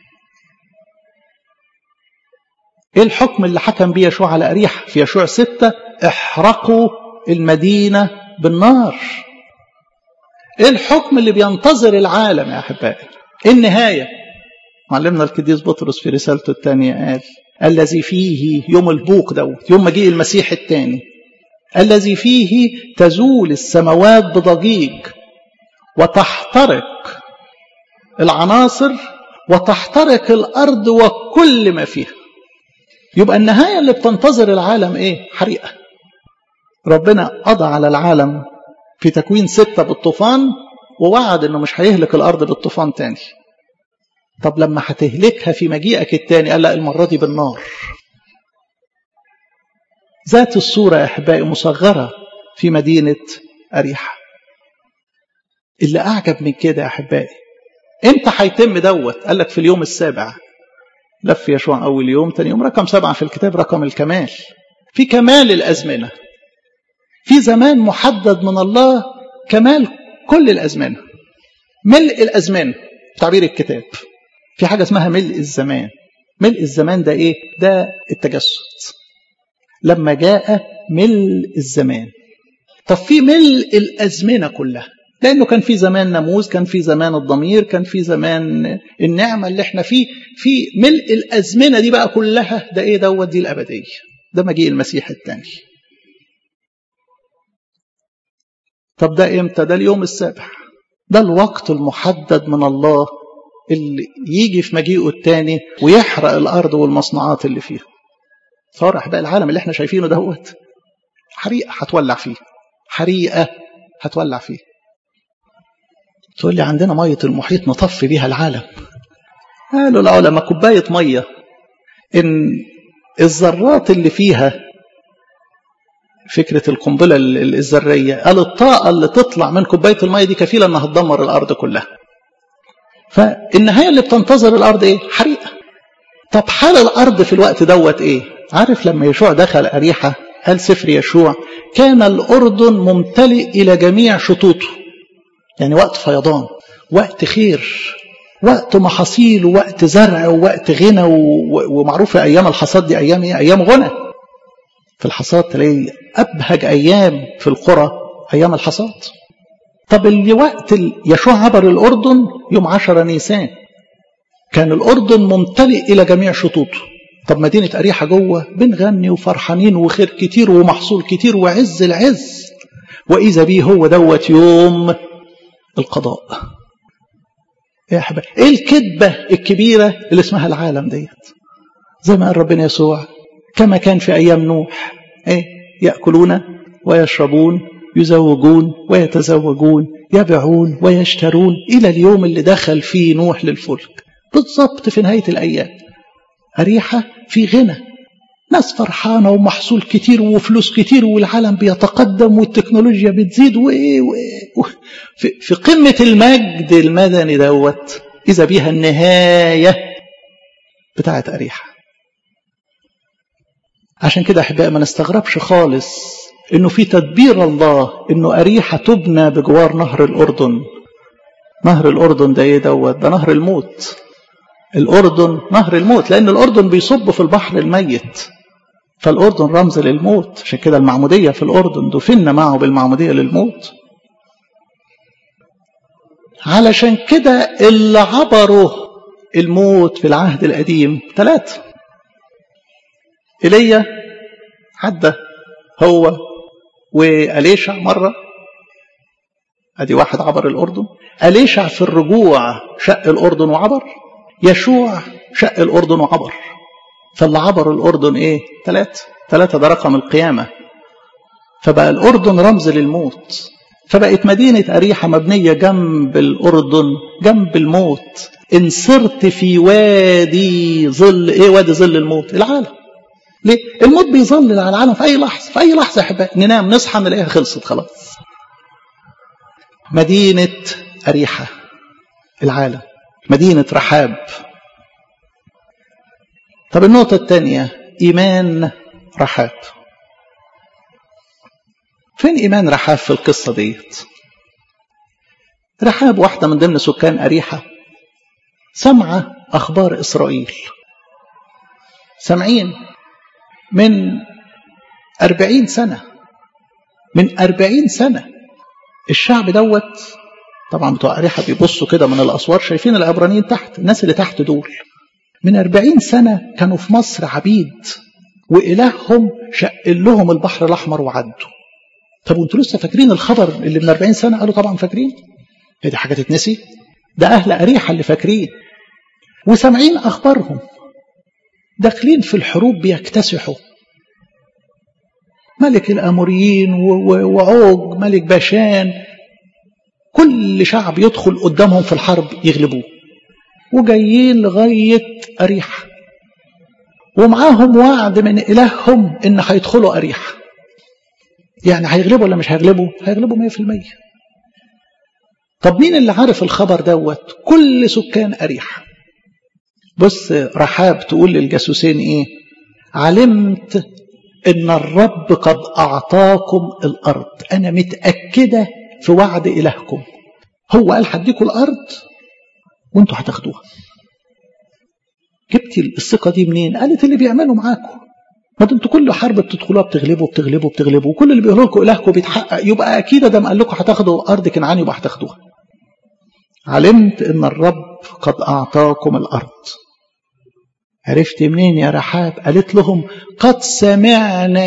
إيه الحكم اللي حكم بيه يشوع على أريحة في يشوع ستة احرقوا المدينة بالنار إيه الحكم اللي بينتظر العالم يا أحبائي النهاية معلمنا القديس بطرس في رسالته الثانية قال الذي فيه يوم البوق دوت يوم مجيء المسيح الثاني الذي فيه تزول السماوات بضجيج وتحترق العناصر وتحترق الأرض وكل ما فيها يبقى النهاية اللي بتنتظر العالم إيه؟ حريقة ربنا قضى على العالم في تكوين ستة بالطوفان ووعد إنه مش هيهلك الأرض بالطوفان تاني طب لما هتهلكها في مجيئك التاني قال لا المرة دي بالنار ذات الصورة يا أحبائي مصغرة في مدينة أريحة اللي أعجب من كده يا أحبائي امتى هيتم دوت قال لك في اليوم السابع لف يشوع أول يوم تاني يوم رقم سبعة في الكتاب رقم الكمال في كمال الأزمنة في زمان محدد من الله كمال كل الأزمنة ملء الأزمان تعبير الكتاب في حاجة اسمها ملء الزمان ملء الزمان ده إيه؟ ده التجسد لما جاء ملء الزمان طب في ملء الأزمنة كلها لأنه كان في زمان ناموس كان في زمان الضمير كان في زمان النعمة اللي احنا فيه في ملء الأزمنة دي بقى كلها ده إيه دوت دي الأبدية ده مجيء المسيح الثاني طب ده إمتى ده اليوم السابع ده الوقت المحدد من الله اللي يجي في مجيئه الثاني ويحرق الأرض والمصنوعات اللي فيها فرح بقى العالم اللي احنا شايفينه دهوت حريقة هتولع فيه حريقة هتولع فيه تقول لي عندنا مية المحيط نطفي بيها العالم قالوا العلماء كوباية مية إن الذرات اللي فيها فكرة القنبلة الذرية قال الطاقة اللي تطلع من كوباية المية دي كفيلة إنها تدمر الأرض كلها فالنهاية اللي بتنتظر الأرض إيه؟ حريقة طب حال الأرض في الوقت دوت إيه؟ عارف لما يشوع دخل أريحة قال سفر يشوع كان الأردن ممتلئ إلى جميع شطوطه يعني وقت فيضان وقت خير وقت محاصيل ووقت زرع ووقت غنى ومعروف أيام الحصاد دي أيام إيه؟ أيام غنى في الحصاد تلاقي أبهج أيام في القرى أيام الحصاد طب اللي وقت يشوع عبر الأردن يوم عشرة نيسان كان الأردن ممتلئ إلى جميع شطوطه طب مدينة أريحة جوه بنغني وفرحانين وخير كتير ومحصول كتير وعز العز وإذا بيه هو دوت يوم القضاء يا حبايبي ايه الكذبة الكبيرة اللي اسمها العالم ديت زي ما قال ربنا يسوع كما كان في أيام نوح ايه يأكلون ويشربون يزوجون ويتزوجون يبيعون ويشترون إلى اليوم اللي دخل فيه نوح للفلك بالضبط في نهاية الأيام أريحة في غنى ناس فرحانة ومحصول كتير وفلوس كتير والعالم بيتقدم والتكنولوجيا بتزيد وإيه وإيه في, في قمة المجد المدني دوت إذا بيها النهاية بتاعت أريحة عشان كده أحبائي ما نستغربش خالص إنه في تدبير الله إنه أريحة تبنى بجوار نهر الأردن نهر الأردن ده إيه دوت ده نهر الموت الأردن نهر الموت لأن الأردن بيصب في البحر الميت فالأردن رمز للموت عشان كده المعمودية في الأردن دفن معه بالمعمودية للموت علشان كده اللي عبروا الموت في العهد القديم ثلاثة إيليا عدى هو وأليشع مرة أدي واحد عبر الأردن أليشع في الرجوع شق الأردن وعبر يشوع شق الأردن وعبر فاللي عبر الأردن إيه ثلاثة ثلاثة ده رقم القيامة فبقى الأردن رمز للموت فبقت مدينة أريحة مبنية جنب الأردن جنب الموت إن صرت في وادي ظل إيه وادي ظل الموت العالم ليه؟ الموت بيظلل على العالم في أي لحظة في أي لحظة يا أحبائي ننام نصحى نلاقيها خلصت خلاص مدينة أريحة العالم مدينة رحاب طب النقطة الثانية إيمان رحاب فين إيمان رحاب في القصة ديت رحاب واحدة من ضمن سكان أريحة سمع أخبار إسرائيل سامعين من أربعين سنة من أربعين سنة الشعب دوت طبعا بتوع أريحة بيبصوا كده من الأسوار شايفين العبرانيين تحت الناس اللي تحت دول من أربعين سنة كانوا في مصر عبيد وإلههم شقل لهم البحر الأحمر وعدوا طب وانتوا لسه فاكرين الخبر اللي من 40 سنة قالوا طبعا فاكرين هي دي حاجة تتنسي ده أهل أريحة اللي فاكرين وسامعين أخبارهم داخلين في الحروب بيكتسحوا ملك الأموريين وعوج ملك باشان كل شعب يدخل قدامهم في الحرب يغلبوه وجايين لغاية أريحة ومعاهم وعد من إلههم إن هيدخلوا أريحة يعني هيغلبوا ولا مش هيغلبوا هيغلبوا 100% طب مين اللي عارف الخبر دوت كل سكان أريحة بص رحاب تقول للجاسوسين ايه علمت ان الرب قد اعطاكم الارض انا متاكده في وعد الهكم هو قال هديكم الارض وانتوا هتاخدوها جبتي الثقه دي منين قالت اللي بيعملوا معاكم ما انتوا كل حرب بتدخلوها بتغلبوا بتغلبوا بتغلبوا وكل اللي بيقولوا لكم الهكم بيتحقق يبقى اكيد ده قال لكم هتاخدوا ارض كنعان يبقى هتاخدوها علمت ان الرب قد اعطاكم الارض عرفت منين يا رحاب قالت لهم قد سمعنا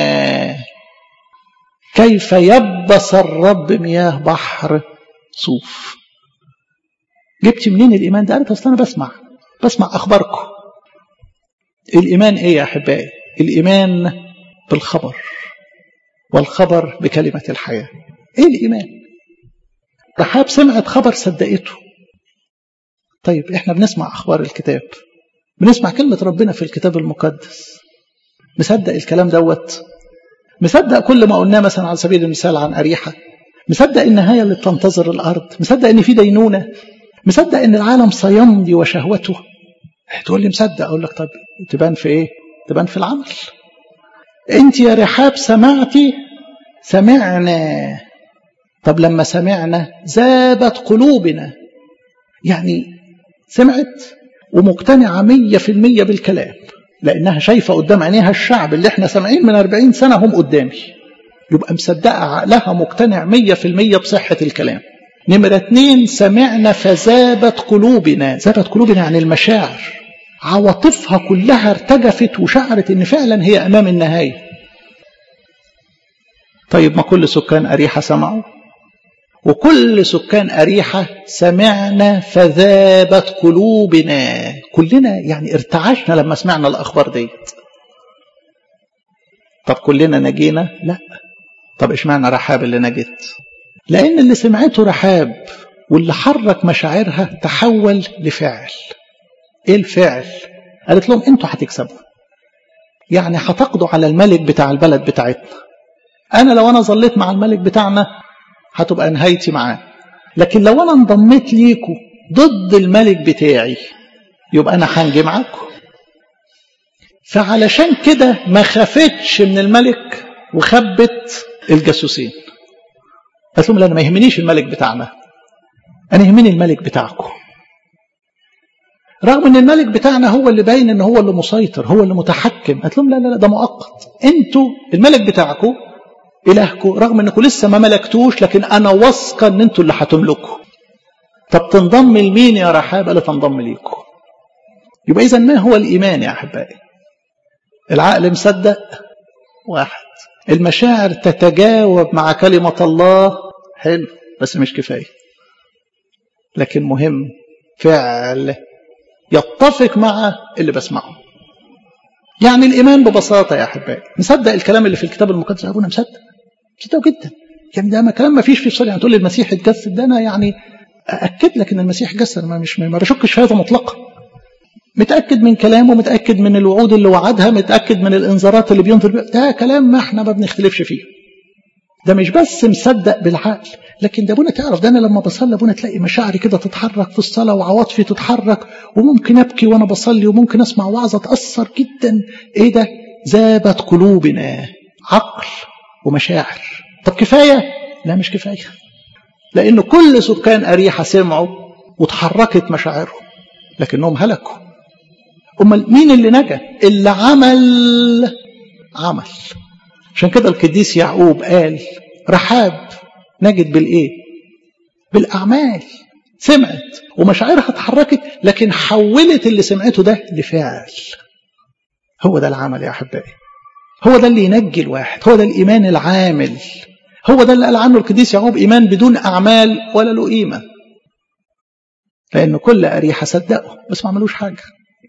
كيف يبس الرب مياه بحر صوف جبت منين الايمان ده قالت اصل انا بسمع بسمع اخباركم الايمان ايه يا احبائي الايمان بالخبر والخبر بكلمه الحياه ايه الايمان رحاب سمعت خبر صدقته طيب احنا بنسمع اخبار الكتاب بنسمع كلمة ربنا في الكتاب المقدس مصدق الكلام دوت مصدق كل ما قلناه مثلا على سبيل المثال عن أريحة مصدق النهاية اللي بتنتظر الأرض مصدق إن في دينونة مصدق إن العالم سيمضي وشهوته تقول لي مصدق أقول لك طب تبان في إيه تبان في العمل أنت يا رحاب سمعتي سمعنا طب لما سمعنا ذابت قلوبنا يعني سمعت ومقتنعة مية في المية بالكلام لأنها شايفة قدام عينيها الشعب اللي احنا سامعين من أربعين سنة هم قدامي يبقى مصدقة عقلها مقتنع مية في المية بصحة الكلام نمرة اتنين سمعنا فذابت قلوبنا ذابت قلوبنا عن المشاعر عواطفها كلها ارتجفت وشعرت ان فعلا هي امام النهاية طيب ما كل سكان أريحة سمعوا وكل سكان أريحة سمعنا فذابت قلوبنا كلنا يعني ارتعشنا لما سمعنا الأخبار ديت طب كلنا نجينا لا طب اشمعنى رحاب اللي نجت لأن اللي سمعته رحاب واللي حرك مشاعرها تحول لفعل ايه الفعل قالت لهم انتوا هتكسبوا يعني هتقضوا على الملك بتاع البلد بتاعتنا انا لو انا ظليت مع الملك بتاعنا هتبقى نهايتي معاه لكن لو انا انضميت ليكوا ضد الملك بتاعي يبقى انا هنجي معاكم فعلشان كده ما خافتش من الملك وخبت الجاسوسين قالت لهم لا انا ما يهمنيش الملك بتاعنا انا يهمني الملك بتاعكم رغم ان الملك بتاعنا هو اللي باين ان هو اللي مسيطر هو اللي متحكم قالت لهم لا لا لا ده مؤقت انتوا الملك بتاعكم إلهكم رغم أنكم لسه ما ملكتوش لكن أنا واثقة أن أنتوا اللي هتملكوا طب تنضم لمين يا رحاب قال تنضم ليكم يبقى إذا ما هو الإيمان يا أحبائي العقل مصدق واحد المشاعر تتجاوب مع كلمة الله حلو بس مش كفاية لكن مهم فعل يتفق مع اللي بسمعه يعني الإيمان ببساطة يا أحبائي مصدق الكلام اللي في الكتاب المقدس يا أبونا مصدق مصدق جدا يعني ده كلام ما فيش فيه صلة يعني تقول لي المسيح اتجسد ده أنا يعني أأكد لك إن المسيح اتجسد ما مش ما بشكش في هذا مطلقا متأكد من كلامه متأكد من الوعود اللي وعدها متأكد من الإنذارات اللي بينذر بيها ده كلام ما احنا ما بنختلفش فيه ده مش بس مصدق بالعقل لكن ده ابونا تعرف ده انا لما بصلي ابونا تلاقي مشاعري كده تتحرك في الصلاه وعواطفي تتحرك وممكن ابكي وانا بصلي وممكن اسمع وعظه اتاثر جدا ايه ده ذابت قلوبنا عقل ومشاعر طب كفايه لا مش كفايه لان كل سكان اريحه سمعوا وتحركت مشاعرهم لكنهم هلكوا امال مين اللي نجا اللي عمل عمل عشان كده القديس يعقوب قال رحاب نجد بالايه بالاعمال سمعت ومشاعرها اتحركت لكن حولت اللي سمعته ده لفعل هو ده العمل يا احبائي هو ده اللي ينجي الواحد هو ده الايمان العامل هو ده اللي قال عنه القديس يعقوب ايمان بدون اعمال ولا له قيمه لان كل اريحه صدقوا بس ما عملوش حاجه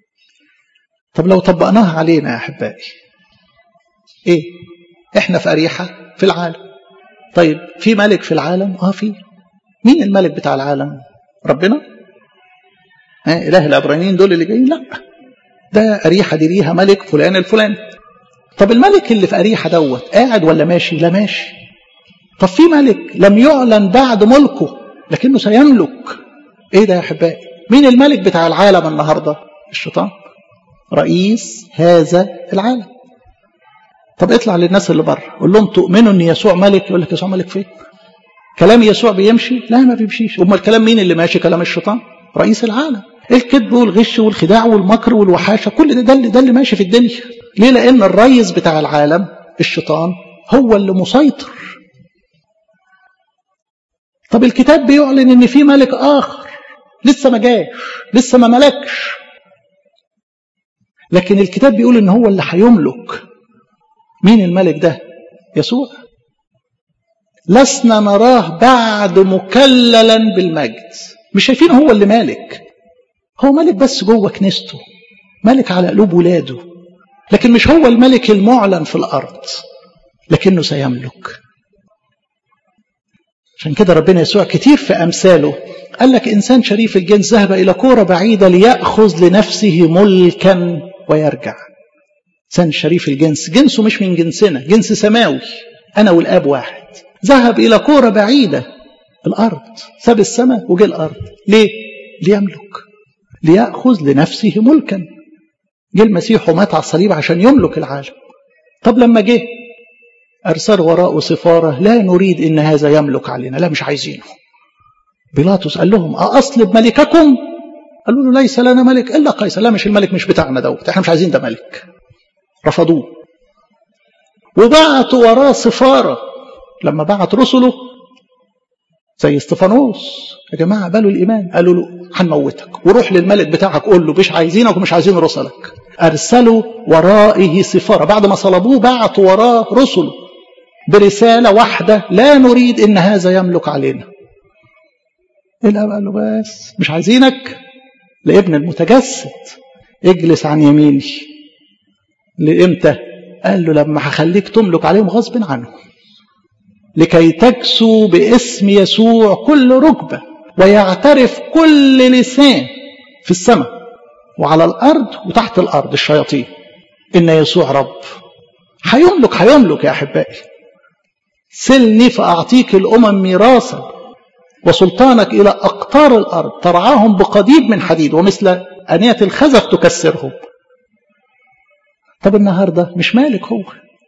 طب لو طبقناها علينا يا احبائي ايه احنا في اريحه في العالم طيب في ملك في العالم اه في مين الملك بتاع العالم ربنا ها اله العبرانيين دول اللي جايين لا ده اريحه دي ليها ملك فلان الفلاني طب الملك اللي في أريحة دوت قاعد ولا ماشي لا ماشي طب في ملك لم يعلن بعد ملكه لكنه سيملك ايه ده يا احبائي مين الملك بتاع العالم النهارده الشيطان رئيس هذا العالم طب اطلع للناس اللي بره قول لهم تؤمنوا ان يسوع ملك يقول لك يسوع ملك فين كلام يسوع بيمشي لا ما بيمشيش امال الكلام مين اللي ماشي كلام الشيطان رئيس العالم الكذب والغش والخداع والمكر والوحاشه كل ده ده اللي, ده اللي ماشي في الدنيا ليه لان الرئيس بتاع العالم الشيطان هو اللي مسيطر طب الكتاب بيعلن ان في ملك اخر لسه ما جاش لسه ما ملكش لكن الكتاب بيقول ان هو اللي هيملك مين الملك ده يسوع لسنا نراه بعد مكللا بالمجد مش شايفين هو اللي مالك هو ملك بس جوه كنيسته ملك على قلوب ولاده لكن مش هو الملك المعلن في الارض لكنه سيملك عشان كده ربنا يسوع كتير في امثاله قال لك انسان شريف الجنس ذهب الى كوره بعيده لياخذ لنفسه ملكا ويرجع انسان شريف الجنس جنسه مش من جنسنا جنس سماوي انا والاب واحد ذهب الى كوره بعيده الارض ساب السماء وجه الارض ليه ليملك لياخذ لنفسه ملكا جه المسيح ومات على الصليب عشان يملك العالم طب لما جه أرسل وراءه سفارة لا نريد إن هذا يملك علينا لا مش عايزينه بيلاطس قال لهم أصلب ملككم قالوا له ليس لنا ملك إلا قيصر لا مش الملك مش بتاعنا دوت احنا مش عايزين ده ملك رفضوه وبعتوا وراه سفارة لما بعت رسله زي استفانوس يا جماعة قبلوا الإيمان قالوا له هنموتك وروح للملك بتاعك قول له مش عايزينك ومش عايزين رسلك أرسلوا ورائه سفارة بعد ما صلبوه بعتوا وراه رسله برسالة واحدة لا نريد إن هذا يملك علينا الأب قال له بس مش عايزينك لابن المتجسد اجلس عن يميني لإمتى قال له لما هخليك تملك عليهم غصب عنهم لكي تكسو باسم يسوع كل ركبة ويعترف كل لسان في السماء وعلى الأرض وتحت الأرض الشياطين إن يسوع رب هيملك هيملك يا أحبائي سلني فأعطيك الأمم ميراثا وسلطانك إلى أقطار الأرض ترعاهم بقضيب من حديد ومثل أنية الخزف تكسرهم طب النهاردة مش مالك هو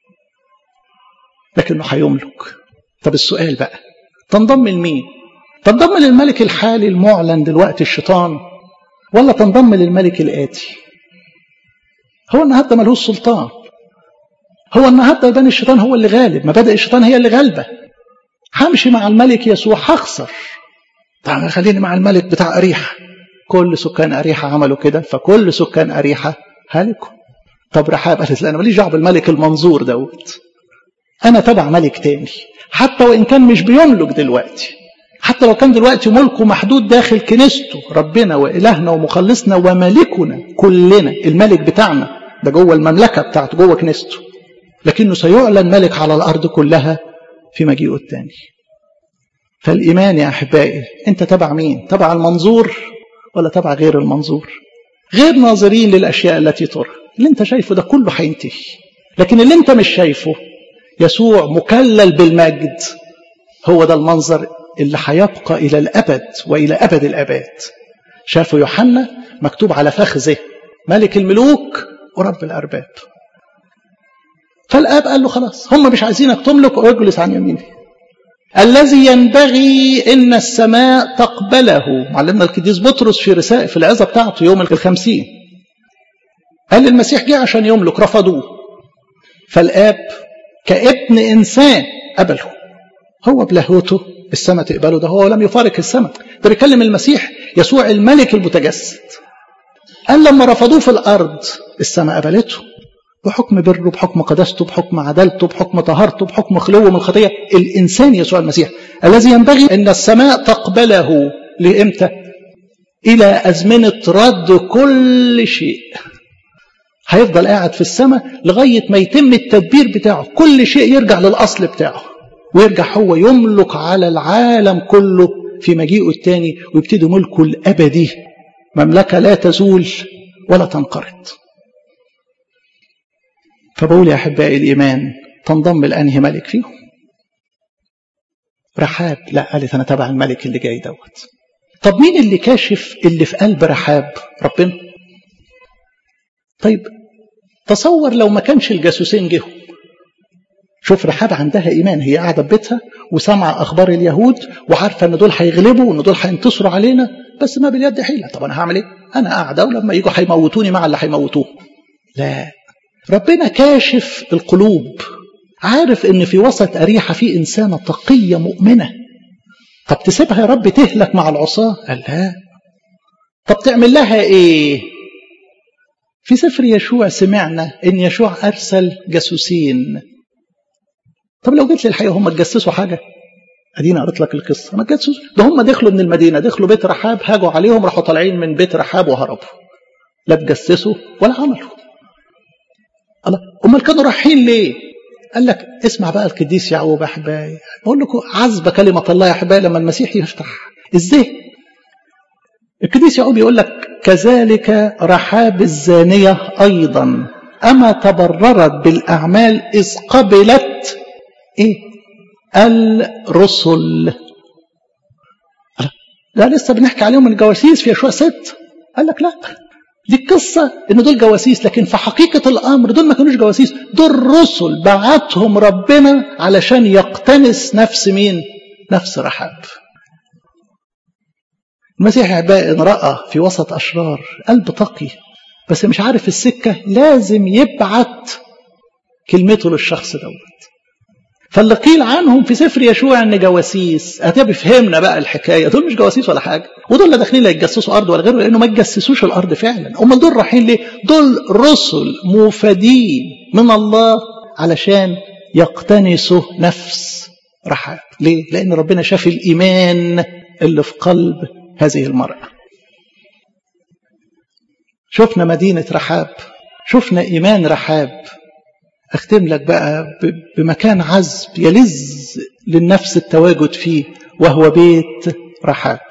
لكنه هيملك طب السؤال بقى تنضم لمين تنضم للملك الحالي المعلن دلوقتي الشيطان ولا تنضم للملك الآتي هو النهارده ملهوش سلطان هو النهارده يبان الشيطان هو اللي غالب مبادئ الشيطان هي اللي غالبه همشي مع الملك يسوع هخسر طبعا خليني مع الملك بتاع أريحة كل سكان أريحة عملوا كده فكل سكان أريحة هلكوا طب رحاب قالت لا أنا ماليش دعوة بالملك المنظور دوت أنا تبع ملك تاني حتى وإن كان مش بيملك دلوقتي حتى لو كان دلوقتي ملكه محدود داخل كنيسته ربنا وإلهنا ومخلصنا وملكنا كلنا الملك بتاعنا ده جوه المملكة بتاعته جوه كنيسته لكنه سيعلن ملك على الأرض كلها في مجيئه الثاني فالإيمان يا أحبائي أنت تبع مين تبع المنظور ولا تبع غير المنظور غير ناظرين للأشياء التي ترى اللي أنت شايفه ده كله هينتهي لكن اللي أنت مش شايفه يسوع مكلل بالمجد هو ده المنظر اللي هيبقى إلى الأبد وإلى أبد الأباد شافوا يوحنا مكتوب على فخذه ملك الملوك ورب الأرباب فالآب قال له خلاص هم مش عايزينك تملك واجلس عن يميني الذي ينبغي ان السماء تقبله معلمنا القديس بطرس في رسائل في العظه بتاعته يوم الخمسين قال المسيح جه عشان يملك رفضوه فالاب كابن انسان قبله هو بلاهوته السماء تقبله ده هو لم يفارق السماء ده بيكلم المسيح يسوع الملك المتجسد قال لما رفضوه في الارض السماء قبلته بحكم بره بحكم قداسته بحكم عدالته بحكم طهارته بحكم خلوه من الخطيه الانسان يسوع المسيح الذي ينبغي ان السماء تقبله لامتى الى ازمنه رد كل شيء هيفضل قاعد في السماء لغايه ما يتم التدبير بتاعه كل شيء يرجع للاصل بتاعه ويرجع هو يملك على العالم كله في مجيئه الثاني ويبتدي ملكه الابدي مملكه لا تزول ولا تنقرض فبقول يا أحبائي الإيمان تنضم لأنهي ملك فيهم رحاب لا قالت أنا تبع الملك اللي جاي دوت طب مين اللي كاشف اللي في قلب رحاب ربنا طيب تصور لو ما كانش الجاسوسين جهوا شوف رحاب عندها ايمان هي قاعده في بيتها وسامعه اخبار اليهود وعارفه ان دول هيغلبوا وان دول هينتصروا علينا بس ما باليد حيله طب انا هعمل ايه؟ انا قاعده ولما يجوا هيموتوني مع اللي هيموتوه لا ربنا كاشف القلوب عارف ان في وسط اريحه في انسانه تقيه مؤمنه طب تسيبها يا رب تهلك مع العصاه؟ قال لا طب تعمل لها ايه؟ في سفر يشوع سمعنا ان يشوع ارسل جاسوسين طب لو جيت للحقيقه هم اتجسسوا حاجه ادينا قريت لك القصه ما اتجسسوا ده هم دخلوا من المدينه دخلوا بيت رحاب هاجوا عليهم راحوا طالعين من بيت رحاب وهربوا لا اتجسسوا ولا عملوا الله امال كانوا رايحين ليه قال لك اسمع بقى القديس يعقوب يا احبائي بقول لكم عذب كلمه الله يا احبائي لما المسيح يفتح ازاي القديس يعقوب يقول لك كذلك رحاب الزانيه ايضا اما تبررت بالاعمال اذ قبلت ايه الرسل لا لسه بنحكي عليهم من الجواسيس في يشوع ست قال لك لا دي القصة ان دول جواسيس لكن في حقيقة الامر دول ما كانوش جواسيس دول رسل بعتهم ربنا علشان يقتنس نفس مين نفس رحاب المسيح احبائي ان رأى في وسط اشرار قلب تقي بس مش عارف السكة لازم يبعت كلمته للشخص دوت فاللي قيل عنهم في سفر يشوع ان جواسيس هتبقى فهمنا بقى الحكايه دول مش جواسيس ولا حاجه ودول اللي داخلين لا يتجسسوا ارض ولا غيره لانه ما يتجسسوش الارض فعلا امال دول رايحين ليه دول رسل مفادين من الله علشان يقتنسوا نفس رحاب ليه لان ربنا شاف الايمان اللي في قلب هذه المراه شفنا مدينه رحاب شفنا ايمان رحاب اختم لك بقى بمكان عذب يلذ للنفس التواجد فيه وهو بيت رحاب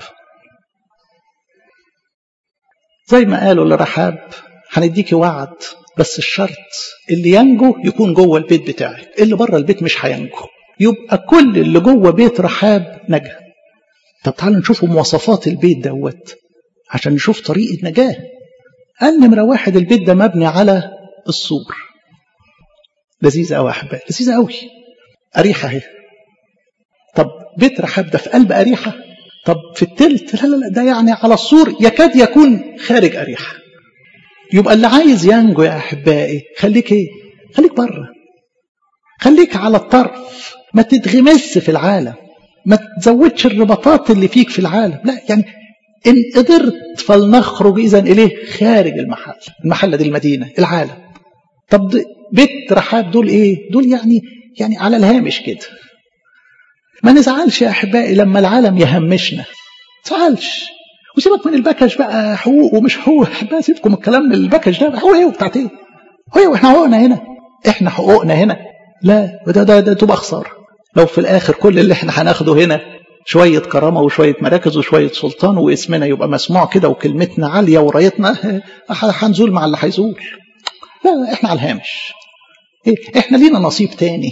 زي ما قالوا لرحاب هنديكي وعد بس الشرط اللي ينجو يكون جوه البيت بتاعك اللي بره البيت مش هينجو يبقى كل اللي جوه بيت رحاب نجا طب تعالوا نشوف مواصفات البيت دوت عشان نشوف طريق النجاه قال نمره واحد البيت ده مبني على السور لذيذة قوي يا أحبائي لذيذة قوي أريحة اهي طب بيت رحاب ده في قلب أريحة طب في التلت لا لا لا ده يعني على السور يكاد يكون خارج أريحة يبقى اللي عايز ينجو يا أحبائي خليك إيه خليك بره خليك على الطرف ما تتغمس في العالم ما تزودش الرباطات اللي فيك في العالم لا يعني إن قدرت فلنخرج إذا إليه خارج المحل المحل دي المدينة العالم طب بيت رحاب دول ايه دول يعني يعني على الهامش كده ما نزعلش يا احبائي لما العالم يهمشنا تزعلش وسيبك من البكش بقى حقوق ومش حقوق احبائي سيبكم الكلام من البكش ده حقوق ايه وبتاعت ايه هو احنا حقوقنا هنا احنا حقوقنا هنا لا ده ده, ده تبقى خساره لو في الاخر كل اللي احنا هناخده هنا شوية كرامة وشوية مراكز وشوية سلطان واسمنا يبقى مسموع كده وكلمتنا عالية ورايتنا هنزول مع اللي هيزول لا احنا على الهامش إيه؟ احنا لينا نصيب تاني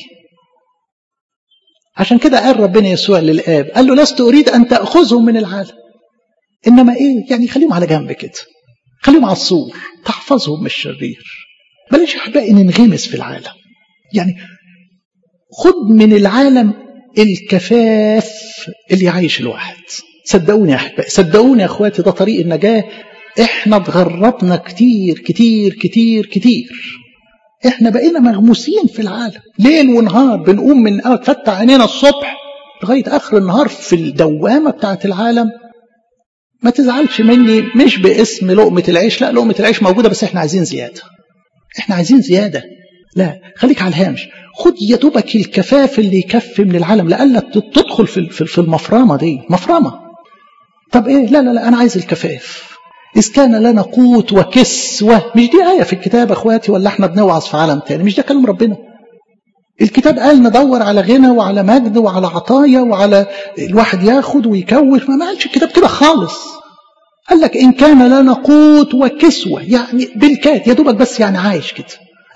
عشان كده قال ربنا يسوع للآب قال له لست أريد أن تأخذهم من العالم إنما إيه يعني خليهم على جنب كده خليهم على السور تحفظهم من الشرير بلاش يا أحبائي ننغمس في العالم يعني خد من العالم الكفاف اللي يعيش الواحد صدقوني يا أحبائي صدقوني يا أخواتي ده طريق النجاة احنا اتغربنا كتير كتير كتير كتير احنا بقينا مغموسين في العالم ليل ونهار بنقوم من فتح عينينا الصبح لغاية آخر النهار في الدوامة بتاعت العالم ما تزعلش مني مش باسم لقمة العيش لا لقمة العيش موجودة بس احنا عايزين زيادة احنا عايزين زيادة لا خليك على الهامش خد يا دوبك الكفاف اللي يكفي من العالم لألا تدخل في في المفرمة دي مفرمة طب ايه لا لا لا انا عايز الكفاف إذ كان لنا قوت وكسوة مش دي آية في الكتاب أخواتي ولا احنا بنوعظ في عالم تاني مش ده كلام ربنا الكتاب قال ندور على غنى وعلى مجد وعلى عطايا وعلى الواحد ياخد ويكوف ما قالش الكتاب كده خالص قال لك إن كان لنا قوت وكسوة يعني بالكات يا دوبك بس يعني عايش كده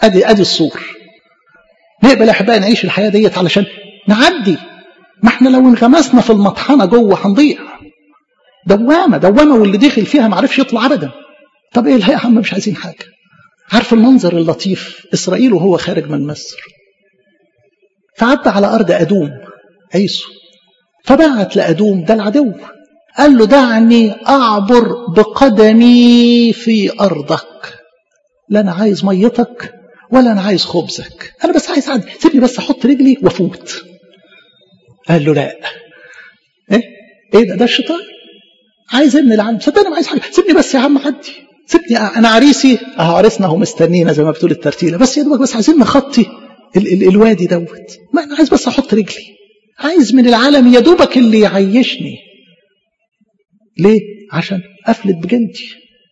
ادي ادي الصور نقبل يا احبائي نعيش الحياه ديت علشان نعدي ما احنا لو انغمسنا في المطحنه جوه هنضيع دوامه دوامه واللي دخل فيها ما عرفش يطلع ابدا طب ايه الحقيقه هم مش عايزين حاجه عارف المنظر اللطيف اسرائيل وهو خارج من مصر فعدى على ارض ادوم عيسو فبعت لادوم ده العدو قال له دعني اعبر بقدمي في ارضك لا انا عايز ميتك ولا انا عايز خبزك انا بس عايز عدي سيبني بس احط رجلي وافوت قال له لا ايه ايه ده ده الشيطان عايز ابن العالم صدقني ما عايز حاجه سيبني بس يا عم عدي سيبني انا عريسي اهو عريسنا اهو مستنينا زي ما بتقول الترتيله بس يا دوبك بس عايزين نخطي ال ال الوادي دوت ما انا عايز بس احط رجلي عايز من العالم يا دوبك اللي يعيشني ليه عشان افلت بجلدي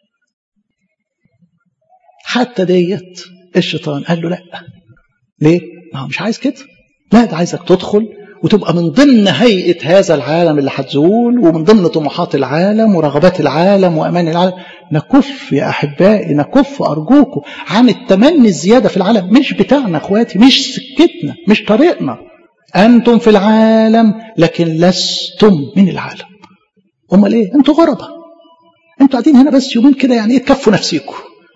حتى ديت الشيطان قال له لا ليه ما هو مش عايز كده لا ده عايزك تدخل وتبقى من ضمن هيئة هذا العالم اللي هتزول ومن ضمن طموحات العالم ورغبات العالم وأمان العالم نكف يا أحبائي نكف أرجوكم عن التمني الزيادة في العالم مش بتاعنا أخواتي مش سكتنا مش طريقنا أنتم في العالم لكن لستم من العالم أمال إيه أنتوا غربة أنتوا قاعدين هنا بس يومين كده يعني إيه تكفوا نفسيكم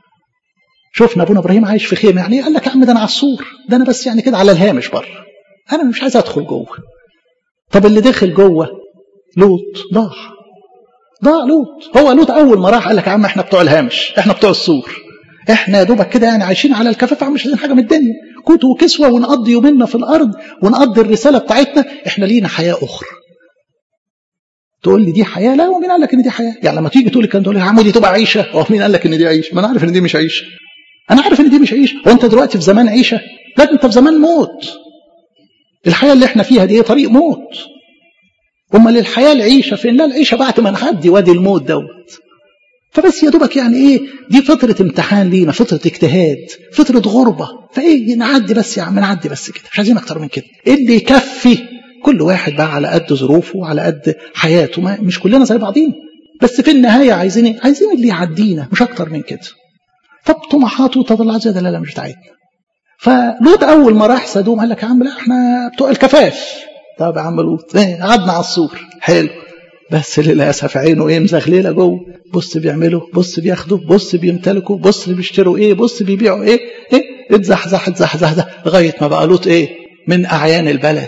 شفنا أبونا إبراهيم عايش في خيمة يعني إيه قال لك يا عم ده أنا على السور ده أنا بس يعني كده على الهامش بره أنا مش عايز أدخل جوه طب اللي دخل جوه لوط ضاع ضاع لوط هو لوط أول ما راح قال لك يا عم إحنا بتوع الهامش إحنا بتوع السور إحنا يا دوبك كده يعني عايشين على الكفاف مش عايزين حاجة من الدنيا كوت وكسوة ونقضي يومنا في الأرض ونقضي الرسالة بتاعتنا إحنا لينا حياة أخرى تقول لي دي حياة لا ومين قال لك إن دي حياة يعني لما تيجي تقول لي كان تقول لي يا عم دي تبقى عيشة هو مين قال لك إن دي عيشة ما أنا عارف إن دي مش عيشة أنا عارف إن دي مش عيشة هو أنت دلوقتي في زمان عيشة لا أنت في زمان موت الحياة اللي احنا فيها دي طريق موت امال الحياة العيشة فين لا العيشة بعد ما نعدي وادي الموت دوت فبس يا دوبك يعني ايه دي فترة امتحان لينا فترة اجتهاد فترة غربة فايه نعدي بس يا عم نعدي بس كده مش عايزين اكتر من كده اللي يكفي كل واحد بقى على قد ظروفه وعلى قد حياته ما مش كلنا زي بعضين بس في النهاية عايزين ايه عايزين اللي يعدينا مش اكتر من كده طب طموحاته وتطلعات زي ده لا لا مش بتاعتنا فلوط اول ما راح سدوم قال لك يا عم لا احنا بتوع الكفاف طب يا عم لوط ايه قعدنا على السور حلو بس للاسف عينه ايه مزغلله جوه بص بيعملوا بص بياخدوا بص بيمتلكوا بص بيشتروا ايه بص بيبيعوا ايه ايه اتزحزح اتزحزح لغايه ما بقى لوط ايه من اعيان البلد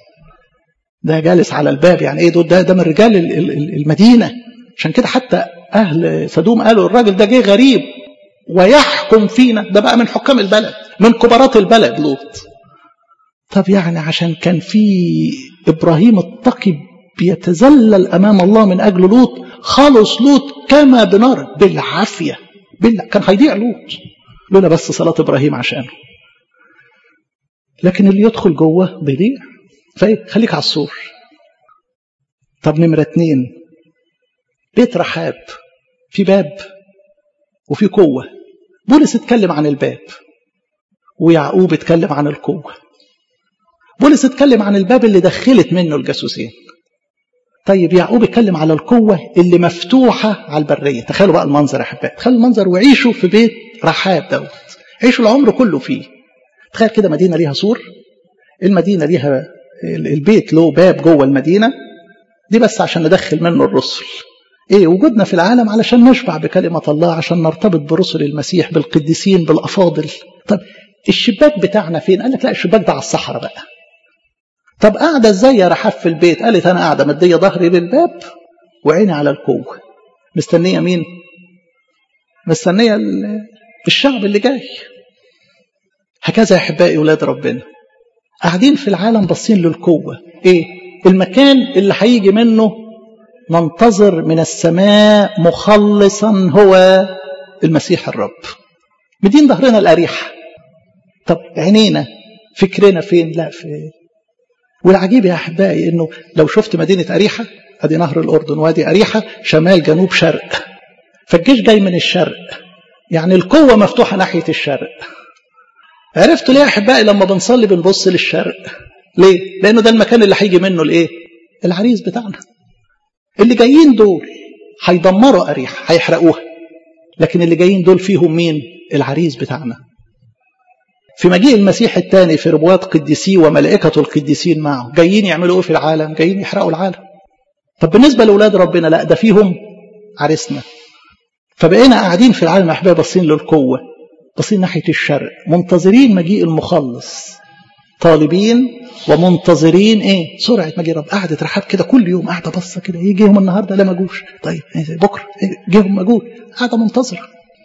ده جالس على الباب يعني ايه دول ده ده من رجال المدينه عشان كده حتى اهل سدوم قالوا الراجل ده جه غريب ويحكم فينا ده بقى من حكام البلد من كبارات البلد لوط طب يعني عشان كان في ابراهيم التقي بيتذلل امام الله من اجل لوط خلص لوط كما بنار بالعافيه بالله كان هيضيع لوط لولا بس صلاه ابراهيم عشانه لكن اللي يدخل جوه بيضيع فايه خليك على السور طب نمره اتنين بيت رحاب في باب وفي قوه بولس اتكلم عن الباب ويعقوب اتكلم عن القوة بولس اتكلم عن الباب اللي دخلت منه الجاسوسين طيب يعقوب اتكلم على القوة اللي مفتوحة على البرية تخيلوا بقى المنظر يا أحبائي تخيلوا المنظر وعيشوا في بيت رحاب دوت عيشوا العمر كله فيه تخيل كده مدينة ليها سور المدينة ليها البيت له باب جوه المدينة دي بس عشان ندخل منه الرسل ايه وجودنا في العالم علشان نشبع بكلمة الله عشان نرتبط برسل المسيح بالقديسين بالأفاضل طب الشباك بتاعنا فين قال لك لا الشباك ده على الصحراء بقى طب قاعدة ازاي يا رحاب في البيت قالت انا قاعدة مدية ظهري للباب وعيني على القوة مستنية مين مستنية الشعب اللي جاي هكذا يا احبائي ولاد ربنا قاعدين في العالم باصين للقوة ايه المكان اللي هيجي منه ننتظر من السماء مخلصا هو المسيح الرب مدين ظهرنا الأريحة طب عينينا فكرنا فين لا في والعجيب يا أحبائي إنه لو شفت مدينة أريحة أدي نهر الأردن وادي أريحة شمال جنوب شرق فالجيش جاي من الشرق يعني القوة مفتوحة ناحية الشرق عرفتوا ليه يا أحبائي لما بنصلي بنبص للشرق ليه؟ لأنه ده المكان اللي هيجي منه الإيه؟ العريس بتاعنا اللي جايين دول هيدمروا أريحة هيحرقوها لكن اللي جايين دول فيهم مين العريس بتاعنا في مجيء المسيح الثاني في ربوات قديسيه وملائكة القديسين معه جايين يعملوا ايه في العالم جايين يحرقوا العالم طب بالنسبة لأولاد ربنا لا ده فيهم عريسنا فبقينا قاعدين في العالم أحباب باصين للقوة باصين ناحية الشرق منتظرين مجيء المخلص طالبين ومنتظرين ايه سرعه مجيء رب قعدة رحاب كده كل يوم قاعده باصه كده ايه جيهم النهارده لا ما جوش طيب إيه بكره إيه جيهم ما جوش قاعده منتظره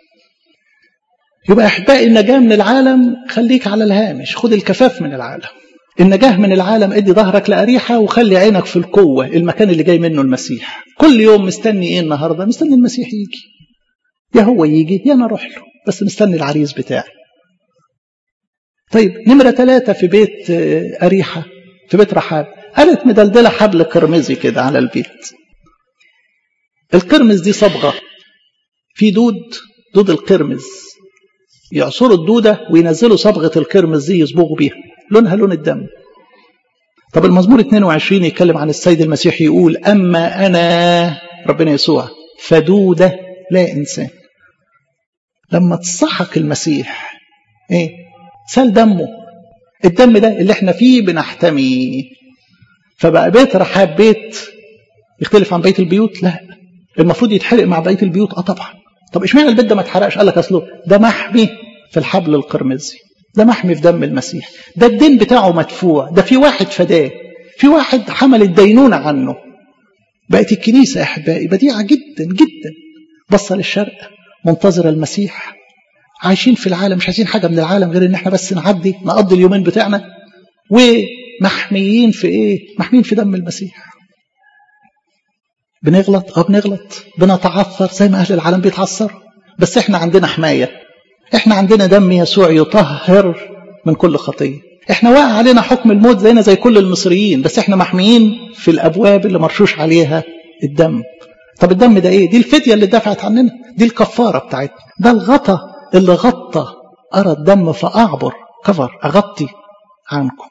يبقى احبائي النجاه من العالم خليك على الهامش خد الكفاف من العالم النجاه من العالم ادي ظهرك لأريحة وخلي عينك في القوة المكان اللي جاي منه المسيح كل يوم مستني ايه النهاردة مستني المسيح يجي يا هو يجي يا انا اروح له بس مستني العريس بتاعي طيب نمرة ثلاثة في بيت أريحة في بيت رحاب قالت مدلدلة حبل قرمزي كده على البيت القرمز دي صبغة في دود دود القرمز يعصروا الدودة وينزلوا صبغة القرمز دي يصبغوا بيها لونها لون الدم طب المزمور 22 يتكلم عن السيد المسيح يقول أما أنا ربنا يسوع فدودة لا إنسان لما تصحك المسيح ايه سال دمه الدم ده اللي احنا فيه بنحتمي فبقى بيت رحاب بيت يختلف عن بيت البيوت لا المفروض يتحرق مع بيت البيوت اه طبعا طب اشمعنى البيت ده ما اتحرقش قال لك اصله ده محمي في الحبل القرمزي ده محمي في دم المسيح ده الدين بتاعه مدفوع ده في واحد فداه في واحد حمل الدينونة عنه بقت الكنيسة يا أحبائي بديعة جدا جدا بصة للشرق منتظرة المسيح عايشين في العالم مش عايزين حاجة من العالم غير ان احنا بس نعدي نقضي اليومين بتاعنا ومحميين في ايه محميين في دم المسيح بنغلط اه بنغلط بنتعثر زي ما اهل العالم بيتعثروا بس احنا عندنا حماية احنا عندنا دم يسوع يطهر من كل خطية احنا واقع علينا حكم الموت زينا زي كل المصريين بس احنا محميين في الابواب اللي مرشوش عليها الدم طب الدم ده ايه دي الفدية اللي دفعت عننا دي الكفارة بتاعتنا ده الغطا اللي غطى أرى الدم فأعبر كفر أغطي عنكم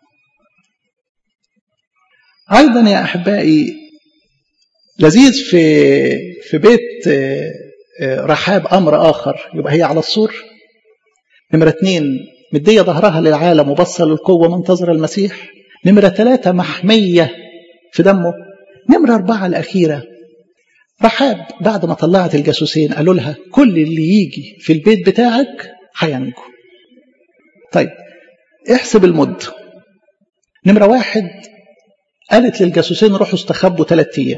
أيضا يا أحبائي لذيذ في في بيت رحاب أمر آخر يبقى هي على السور نمرة اثنين مدية ظهرها للعالم وبصة للقوة منتظرة المسيح نمرة ثلاثة محمية في دمه نمرة أربعة الأخيرة رحاب بعد ما طلعت الجاسوسين قالوا لها كل اللي يجي في البيت بتاعك هينجو طيب احسب المدة نمرة واحد قالت للجاسوسين روحوا استخبوا ثلاثة أيام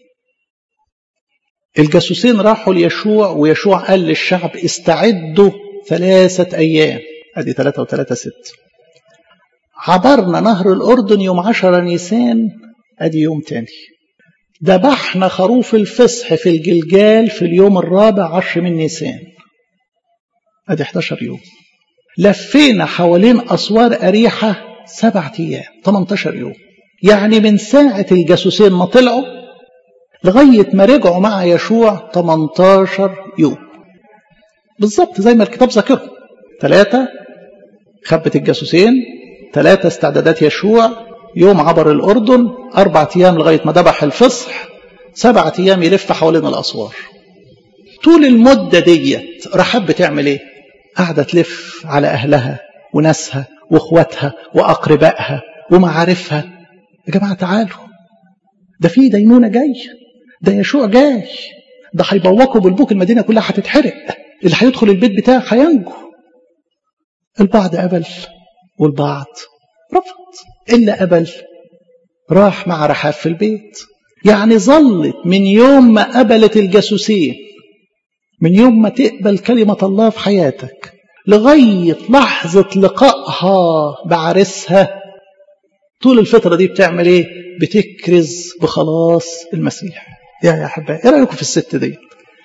الجاسوسين راحوا ليشوع ويشوع قال للشعب استعدوا ثلاثة أيام أدي ثلاثة وثلاثة ست عبرنا نهر الأردن يوم عشرة نيسان أدي يوم تاني ذبحنا خروف الفصح في الجلجال في اليوم الرابع عشر من نيسان ادي 11 يوم لفينا حوالين اسوار اريحه سبعة ايام 18 يوم يعني من ساعه الجاسوسين ما طلعوا لغايه ما رجعوا مع يشوع 18 يوم بالظبط زي ما الكتاب ذاكرهم ثلاثه خبة الجاسوسين ثلاثه استعدادات يشوع يوم عبر الأردن أربعة أيام لغاية ما ذبح الفصح سبعة أيام يلف حوالين الأسوار طول المدة ديت رحاب بتعمل إيه؟ قاعدة تلف على أهلها وناسها وإخواتها وأقربائها ومعارفها يا جماعة تعالوا ده في دينونة جاي ده يشوع جاي ده هيبوقوا بالبوك المدينة كلها هتتحرق اللي هيدخل البيت بتاعه هينجو البعض قبل والبعض رفض إلا قبل راح مع رحاب في البيت يعني ظلت من يوم ما قبلت الجاسوسين من يوم ما تقبل كلمة الله في حياتك لغاية لحظة لقائها بعرسها طول الفترة دي بتعمل ايه بتكرز بخلاص المسيح يا يا أحبائي ايه رأيكم في الست دي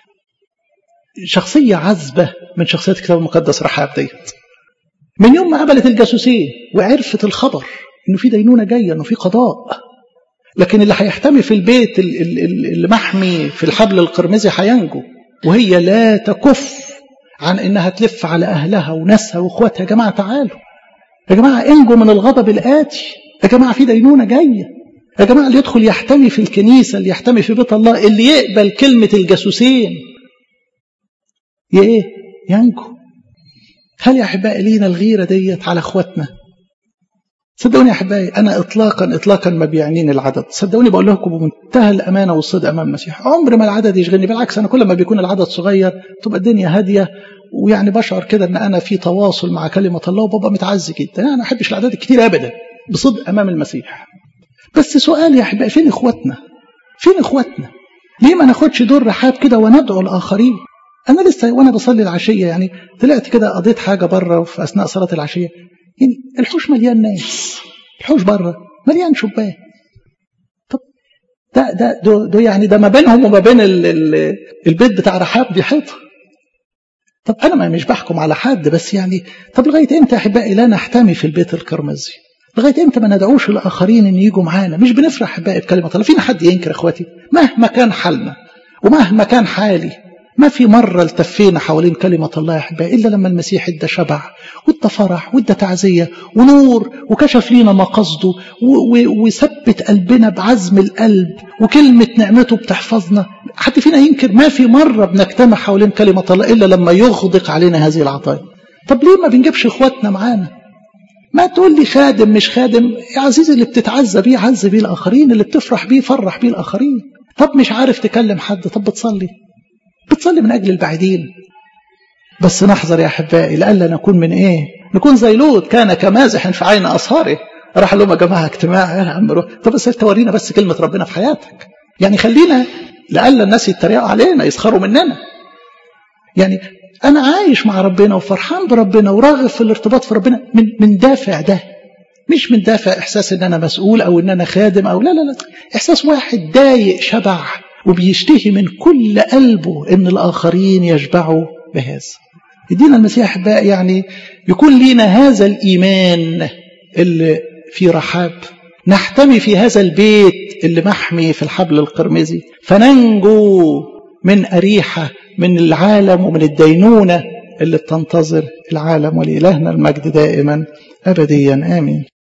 شخصية عذبة من شخصيات الكتاب المقدس رحاب ديت من يوم ما قبلت الجاسوسين وعرفت الخبر انه في دينونه جايه انه في قضاء لكن اللي هيحتمي في البيت اللي محمي في الحبل القرمزي هينجو وهي لا تكف عن انها تلف على اهلها وناسها واخواتها يا جماعه تعالوا يا جماعه انجوا من الغضب الاتي يا جماعه في دينونه جايه يا جماعه اللي يدخل يحتمي في الكنيسه اللي يحتمي في بيت الله اللي يقبل كلمه الجاسوسين ايه ينجو هل يا أحبائي لينا الغيرة ديت على أخواتنا صدقوني يا أحبائي أنا إطلاقا إطلاقا ما بيعنيني العدد صدقوني بقول لكم بمنتهى الأمانة والصدق أمام المسيح عمر ما العدد يشغلني بالعكس أنا كل ما بيكون العدد صغير تبقى الدنيا هادية ويعني بشعر كده ان انا في تواصل مع كلمه الله وببقى متعزي جدا انا ما احبش الاعداد الكتير ابدا بصدق امام المسيح بس سؤال يا احبائي فين اخواتنا فين اخواتنا ليه ما ناخدش دور رحاب كده وندعو الاخرين انا لسه وانا بصلي العشيه يعني طلعت كده قضيت حاجه بره في اثناء صلاه العشيه يعني الحوش مليان ناس الحوش بره مليان شبان طب ده ده ده, ده يعني ده ما بينهم وما بين ال ال البيت بتاع رحاب دي حيطه طب انا ما مش بحكم على حد بس يعني طب لغايه امتى يا احبائي لا نحتمي في البيت الكرمزي لغايه امتى ما ندعوش الاخرين ان يجوا معانا مش بنفرح احبائي بكلمه الله فينا حد ينكر اخواتي مهما كان حالنا ومهما كان حالي ما في مرة التفينا حوالين كلمة الله يا أحبائي إلا لما المسيح ادى شبع وادى فرح وادى تعزية ونور وكشف لينا ما قصده وثبت قلبنا بعزم القلب وكلمة نعمته بتحفظنا حد فينا ينكر ما في مرة بنجتمع حوالين كلمة الله إلا لما يغدق علينا هذه العطايا طب ليه ما بنجيبش إخواتنا معانا ما تقول لي خادم مش خادم يا عزيزي اللي بتتعزى بيه عز بيه الآخرين اللي بتفرح بيه فرح بيه الآخرين طب مش عارف تكلم حد طب بتصلي بتصلي من أجل البعيدين بس نحذر يا أحبائي لألا نكون من إيه نكون زي لوط كان كمازح في عين أصهاره راح لهم يا جماعة اجتماع يا عم روح طب بس تورينا بس كلمة ربنا في حياتك يعني خلينا لألا الناس يتريقوا علينا يسخروا مننا يعني أنا عايش مع ربنا وفرحان بربنا وراغب في الارتباط في ربنا من من دافع ده مش من دافع إحساس إن أنا مسؤول أو إن أنا خادم أو لا لا لا إحساس واحد ضايق شبع وبيشتهي من كل قلبه ان الاخرين يشبعوا بهذا يدينا المسيح بقى يعني يكون لينا هذا الايمان اللي في رحاب نحتمي في هذا البيت اللي محمي في الحبل القرمزي فننجو من أريحة من العالم ومن الدينونة اللي بتنتظر العالم ولإلهنا المجد دائما أبديا آمين